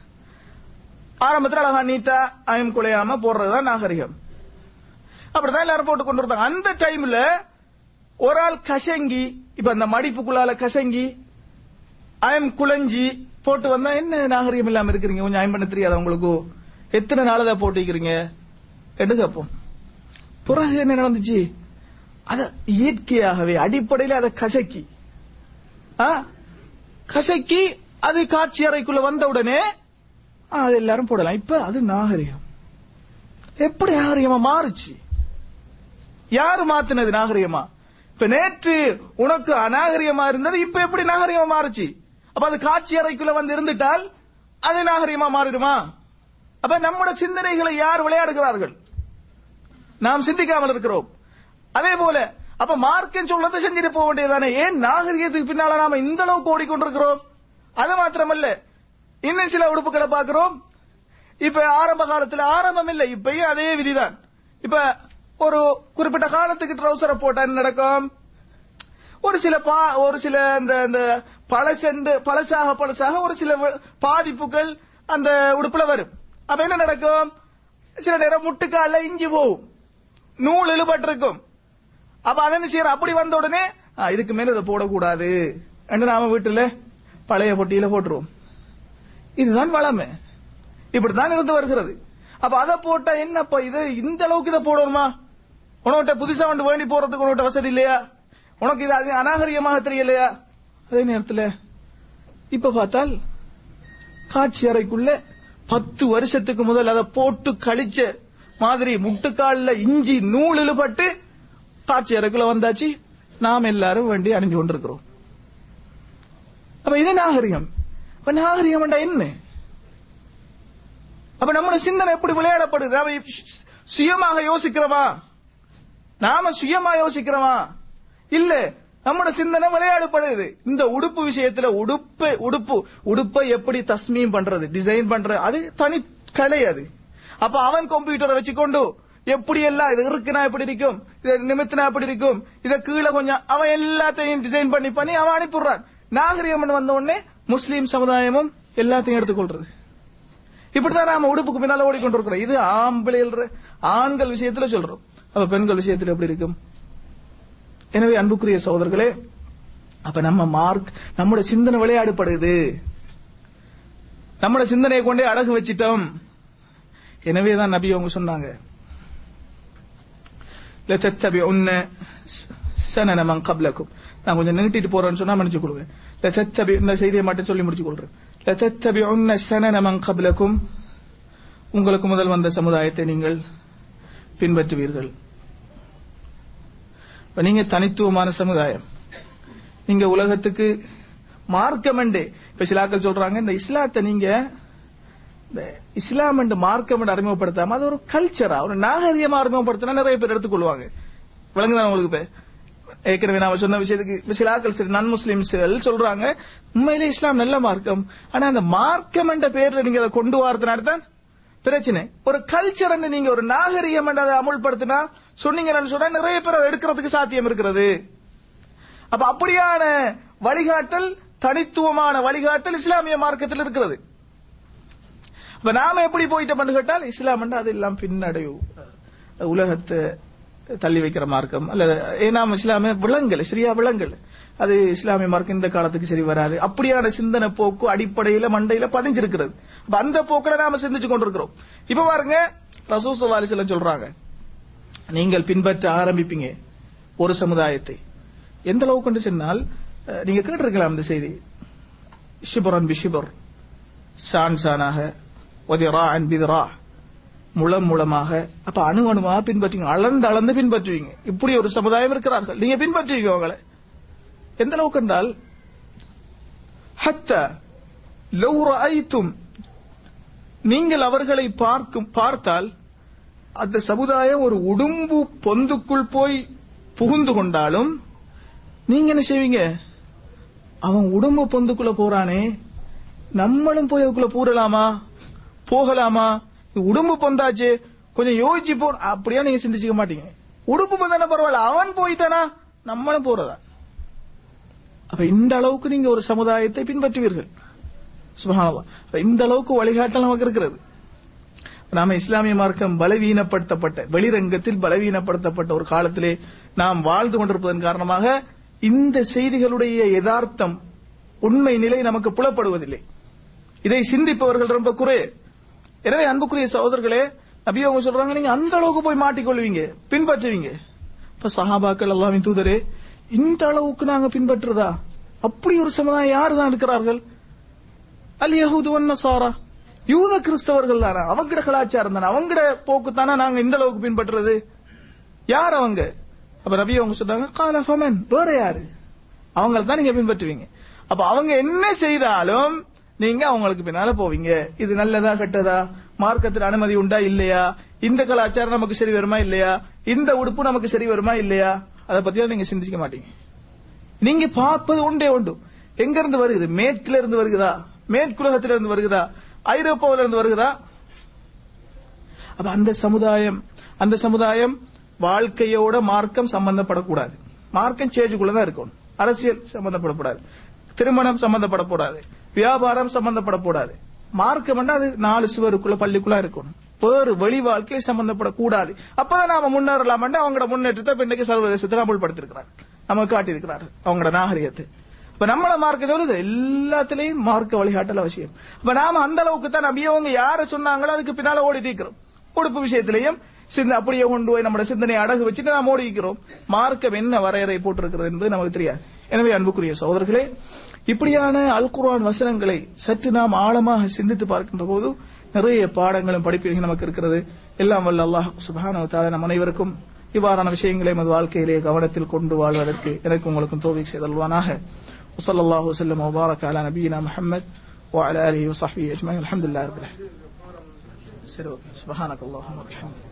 ஆரம்பத்துல அழகா நீட்டா அயம் குலையாம போடுறதுதான் நாகரிகம் அப்படிதான் எல்லாரும் போட்டு கொண்டு வந்தாங்க அந்த டைம்ல ஒரு ஆள் கசங்கி இப்ப அந்த மடிப்புக்குள்ளால கசங்கி அயம் குழஞ்சி போட்டு வந்தா என்ன நாகரிகம் இல்லாம இருக்கிறீங்க கொஞ்சம் அயம் பண்ண தெரியாத உங்களுக்கு எத்தனை நாள் அதை போட்டிருக்கிறீங்க என்று கேட்போம் பிறகு என்ன நடந்துச்சு அத இயற்கையாகவே அடிப்படையில் அதை கசக்கி ஆ, கசக்கி அது காட்சி அறைக்குள்ள வந்த உடனே ஆ, அது எல்லாரும் போடலாம் இப்ப அது நாகரிகம் எப்படி நாகரிகமா மாறுச்சு யாரு மாத்தினது நாகரிகமா இப்ப நேற்று உனக்கு அநாகரிகமா இருந்தது இப்ப எப்படி நாகரிகமா மாறுச்சு அப்ப அது காட்சி அறைக்குள்ள வந்து இருந்துட்டால் அது நாகரிகமா மாறிடுமா அப்ப நம்முடைய சிந்தனைகளை யார் விளையாடுகிறார்கள் நாம் சிந்திக்காமல் இருக்கிறோம் அதே போல அப்ப மார்க்கம் சொல்றதை செஞ்சுட்டு போக வேண்டியதானே ஏன் நாகரிகத்துக்கு பின்னால நாம இந்த அளவுக்கு ஓடிக்கொண்டிருக்கிறோம் அது மாத்திரமல்ல இன்னும் சில உடுப்புகளை பார்க்கிறோம் இப்ப ஆரம்ப காலத்துல ஆரம்பம் இல்லை இப்பயும் அதே விதிதான் இப்ப ஒரு குறிப்பிட்ட காலத்துக்கு ட்ரௌசரை போட்டா என்ன நடக்கும் ஒரு சில பா ஒரு சில இந்த இந்த பழசென்று பழசாக பழசாக ஒரு சில வ- பாதிப்புகள் அந்த உடுப்புல வரும் அப்ப என்ன நடக்கும் சில நேரம் முட்டுக்கால இஞ்சி போகும் நூல் இழுபட்டிருக்கும் அப்ப அதை என்ன செய்யற அப்படி வந்த உடனே "ஆ, இதுக்கு மேல இதை போடக்கூடாது என்று நாம வீட்டுல பழைய பொட்டியில போட்டுருவோம் இதுதான் வளமை இப்படித்தான் இருந்து வருகிறது அப்ப அதை போட்டா என்னப்பா இது இந்த அளவுக்கு இதை போடணுமா உனக்கிட்ட புதுசா வந்து வேண்டி போறதுக்கு உனக்கிட்ட வசதி இல்லையா உனக்கு இது அது அநாகரிகமாக தெரியலையா அதே நேரத்துல இப்ப பார்த்தால் காட்சி அறைக்குள்ள பத்து வருஷத்துக்கு முதல் அதை போட்டு கழிச்ச மாதிரி முட்டுக்கால்ல இஞ்சி நூல் இழுபட்டு காட்சி அறைக்குள்ள வந்தாச்சு நாம் எல்லாரும் வேண்டி அணிஞ்சு கொண்டிருக்கிறோம் அப்ப இது நாகரிகம் அப்ப நாகரிகம் என்ன அப்ப நம்மளோட சிந்தனை எப்படி விளையாடப்படுது நாம சு- சுயமாக யோசிக்கிறோமா நாம சுயமா யோசிக்கிறோமா இல்ல நம்மளோட சிந்தனை விளையாடப்படுது இந்த உடுப்பு விஷயத்துல உடுப்பு உடுப்பு உடுப்பை எப்படி தஸ்மீம் பண்றது டிசைன் பண்றது அது தனி கலை அது அப்ப அவன் கம்ப்யூட்டரை வச்சுக்கொண்டு எப்படி எல்லாம் இது இருக்குனா எப்படி இருக்கும் இதை நிமித்தினா எப்படி இருக்கும் இத கீழே கொஞ்சம் அவன் எல்லாத்தையும் டிசைன் பண்ணி பண்ணி அவன் அனுப்பிடுறான் நாகரிகம் வந்த உடனே முஸ்லீம் சமுதாயமும் எல்லாத்தையும் எடுத்துக்கொள்றது இப்படிதான் நாம உடுப்புக்கு பின்னால ஓடிக்கொண்டிருக்கிறோம் இது ஆம்பளைகள் ஆண்கள் விஷயத்துல சொல்றோம் அப்ப பெண்கள் விஷயத்துல எப்படி இருக்கும் எனவே அன்புக்குரிய சகோதரர்களே அப்ப நம்ம மார்க் நம்முடைய சிந்தனை விளையாடுபடுது நம்முடைய சிந்தனையை கொண்டே அடகு வச்சிட்டோம் எனவே தான் நபி அவங்க சொன்னாங்க لتتبعن سنن من قبلكم நான் கொஞ்சம் நீட்டிட்டு போறேன்னு சொன்னா மன்னிச்சு கொடுங்க لتتبع இந்த செய்தியை மட்டும் சொல்லி முடிச்சு கொள்றேன் لتتبعن سنن من قبلكم உங்களுக்கு முதல் வந்த சமுதாயத்தை நீங்கள் பின்பற்றுவீர்கள் இப்ப நீங்க தனித்துவமான சமுதாயம் நீங்க உலகத்துக்கு மார்க்கம் என்று இப்ப சிலாக்கள் சொல்றாங்க இந்த இஸ்லாத்தை நீங்க இந்த இஸ்லாம் என்று மார்க்கம் என்று அறிமுகப்படுத்தாம அது ஒரு கல்ச்சரா ஒரு நாகரிகமா அறிமுகப்படுத்தினா நிறைய பேர் எடுத்துக்கொள்வாங்க விளங்குதான் உங்களுக்கு இப்ப ஏற்கனவே நாம சொன்ன விஷயத்துக்கு இப்ப சில ஆட்கள் சரி நான் முஸ்லிம்ஸ்கள் சொல்றாங்க உண்மையிலே இஸ்லாம் நல்ல மார்க்கம் ஆனா அந்த மார்க்கம் என்ற பேர்ல நீங்க அதை கொண்டு வரதுனால தான் பிரச்சனை ஒரு கல்ச்சர் நீங்க ஒரு நாகரிகம் என்று அதை அமுல்படுத்தினா சொன்னீங்கன்னு சொன்னா நிறைய பேர் அதை எடுக்கிறதுக்கு சாத்தியம் இருக்கிறது அப்ப அப்படியான வழிகாட்டல் தனித்துவமான வழிகாட்டல் இஸ்லாமிய மார்க்கத்தில் இருக்கிறது அப்ப நாம எப்படி போயிட்டோம்னு கேட்டால் இஸ்லாம் அது எல்லாம் பின்னடைவு உலகத்தை தள்ளி வைக்கிற மார்க்கம் அல்லது ஏனாம் இஸ்லாமிய விலங்கல் சரியா விலங்கல் அது இஸ்லாமிய மார்க்கம் இந்த காலத்துக்கு சரி வராது அப்படியான சிந்தனை போக்கு அடிப்படையில மண்டையில பதிஞ்சிருக்கிறது அப்ப அந்த போக்குல நாம சிந்திச்சு கொண்டிருக்கிறோம் இப்ப பாருங்க ரசூ சல்லாலி செல்லம் சொல்றாங்க நீங்கள் பின்பற்ற ஆரம்பிப்பீங்க ஒரு சமுதாயத்தை எந்த அளவுக்கு கொண்டு சொன்னால் அஹ், நீங்க கேட்டிருக்கலாம் இந்த செய்தி ஷிபரன் பிஷிபர் சான் சானாக ஒதிரா அன் பிதரா முளம் மூலமாக அப்ப அணு அணுவா பின்பற்றுவீங்க அளந்து அளந்து பின்பற்றுவீங்க இப்படி ஒரு சமுதாயம் இருக்கிறார்கள் நீங்க பின்பற்றுவீங்க அவங்களை எந்த அளவுக்கு என்றால் ஹத்த லவ் ரஅய்தும் நீங்கள் அவர்களை பார்க்கும் பார்த்தால் அந்த சமுதாயம் ஒரு உடும்பு பொந்துக்குள் போய் புகுந்து கொண்டாலும் நீங்க என்ன செய்வீங்க அவன் உடும்பு பொந்துக்குள்ள போறானே நம்மளும் போய் அதுக்குள்ள பூரலாமா போகலாமா இது உடும்பு பொந்தாச்சு கொஞ்சம் யோசிச்சு போ அப்படியா நீங்க சிந்திச்சுக்க மாட்டீங்க உடுப்பு பொந்தானா பரவாயில்ல அவன் போயிட்டானா நம்மளும் போறதா அப்ப இந்த அளவுக்கு நீங்க ஒரு சமுதாயத்தை பின்பற்றுவீர்கள் சுபஹானல்லாஹ் அப்ப இந்த அளவுக்கு வழிகாட்டல் நமக்கு இருக்கிறது நாம இஸ்லாமிய மார்க்கம் பலவீனப்படுத்தப்பட்ட வெளிரங்கத்தில் பலவீனப்படுத்தப்பட்ட ஒரு காலத்திலே நாம் வாழ்ந்து கொண்டிருப்பதன் காரணமாக இந்த செய்திகளுடைய யதார்த்தம் உண்மை நிலை நமக்கு புலப்படுவதில்லை இதை சிந்திப்பவர்கள் ரொம்ப குறை எனவே அன்புக்குரிய சகோதரர்களே நபி அவங்க சொல்றாங்க நீங்க அந்த அளவுக்கு போய் மாட்டிக்கொள்வீங்க பின்பற்றுவீங்க இப்ப சஹாபாக்கள் அல்லாவின் தூதரே இந்த அளவுக்கு நாங்க பின்பற்றுறதா அப்படி ஒரு சமுதாயம் யார் தான் இருக்கிறார்கள் அல் யஹூது வன் நசாரா யூத கிறிஸ்தவர்கள் தானே அவங்கட கலாச்சாரம் தானே அவங்கட போக்கு தானே நாங்க இந்த அளவுக்கு பின்பற்றுறது யார் அவங்க அப்ப ரபி அவங்க சொல்றாங்க கால ஃபமன் வேற யாரு அவங்கள தான் நீங்க பின்பற்றுவீங்க அப்ப அவங்க என்ன செய்தாலும் நீங்க அவங்களுக்கு பின்னால போவீங்க இது நல்லதா கெட்டதா மார்க்கத்தில் அனுமதி உண்டா இல்லையா இந்த கலாச்சாரம் நமக்கு சரி வருமா இல்லையா இந்த உடுப்பு நமக்கு சரி வருமா இல்லையா அதை பத்தியெல்லாம் நீங்க சிந்திக்க மாட்டீங்க நீங்க பார்ப்பது உண்டே உண்டு எங்க இருந்து வருகுது மேற்குல இருந்து வருகுதா மேற்குலகத்தில இருந்து வருகுதா ஐரோப்பாவில இருந்து வருகுதா அப்ப அந்த சமுதாயம் அந்த சமுதாயம் வாழ்க்கையோட மார்க்கம் சம்பந்தப்படக்கூடாது மார்க்கம் சேஜுக்குள்ளதான் இருக்கணும் அரசியல் சம்பந்தப்படக்கூடாது திருமணம் சம்பந்தப்படக்கூடாது வியாபாரம் சம்பந்தப்படக்கூடாது மார்க்கம் அது நாலு சுவருக்குள்ள பள்ளிக்குள்ள இருக்கணும் வேறு வெளி வாழ்க்கை சம்பந்தப்படக்கூடாது அப்பதான் நாம முன்னேறலாம் அவங்களோட முன்னேற்றத்தை இப்ப இன்னைக்கு சர்வதேசத்தில் அமுல்படுத்திருக்கிறார் நமக்கு காட்டியிருக்கிறார் அவங்களோட நாகரிகத்தை இப்ப நம்மள மார்க்க சொல்லுது எல்லாத்திலையும் மார்க்க வழிகாட்டல் அவசியம் இப்ப நாம அந்த அளவுக்கு தான் நபியவங்க யார சொன்னாங்களோ அதுக்கு பின்னால ஓடிட்டு இருக்கிறோம் உடுப்பு விஷயத்திலையும் சிந்த அப்படியே கொண்டு போய் நம்மளோட சிந்தனையை அடகு வச்சுட்டு நாம் ஓடி இருக்கிறோம் மார்க்கம் என்ன வரையறை போட்டிருக்கிறது என்பது நமக்கு தெரியாது எனவே அன்புக்குரிய சகோதரர்களே இப்படியான அல் குர்ஆன் வசனங்களை சற்று நாம் ஆழமாக சிந்தித்து பார்க்கின்ற போது நிறைய பாடங்களும் படிப்பீர்கள் நமக்கு இருக்கிறது எல்லாம் வல்ல அல்லாஹ் சுப்ஹானஹு வ தஆலா நம் அனைவருக்கும் இவ்வாறான விஷயங்களை நமது வாழ்க்கையிலே கவனத்தில் கொண்டு வாழ்வதற்கு எனக்கு உங்களுக்கும் தோவிக் செய்தல்வானாக وصلى الله وسلم وبارك على نبينا محمد وعلى اله وصحبه اجمعين الحمد لله رب العالمين سبحانك اللهم وبحمدك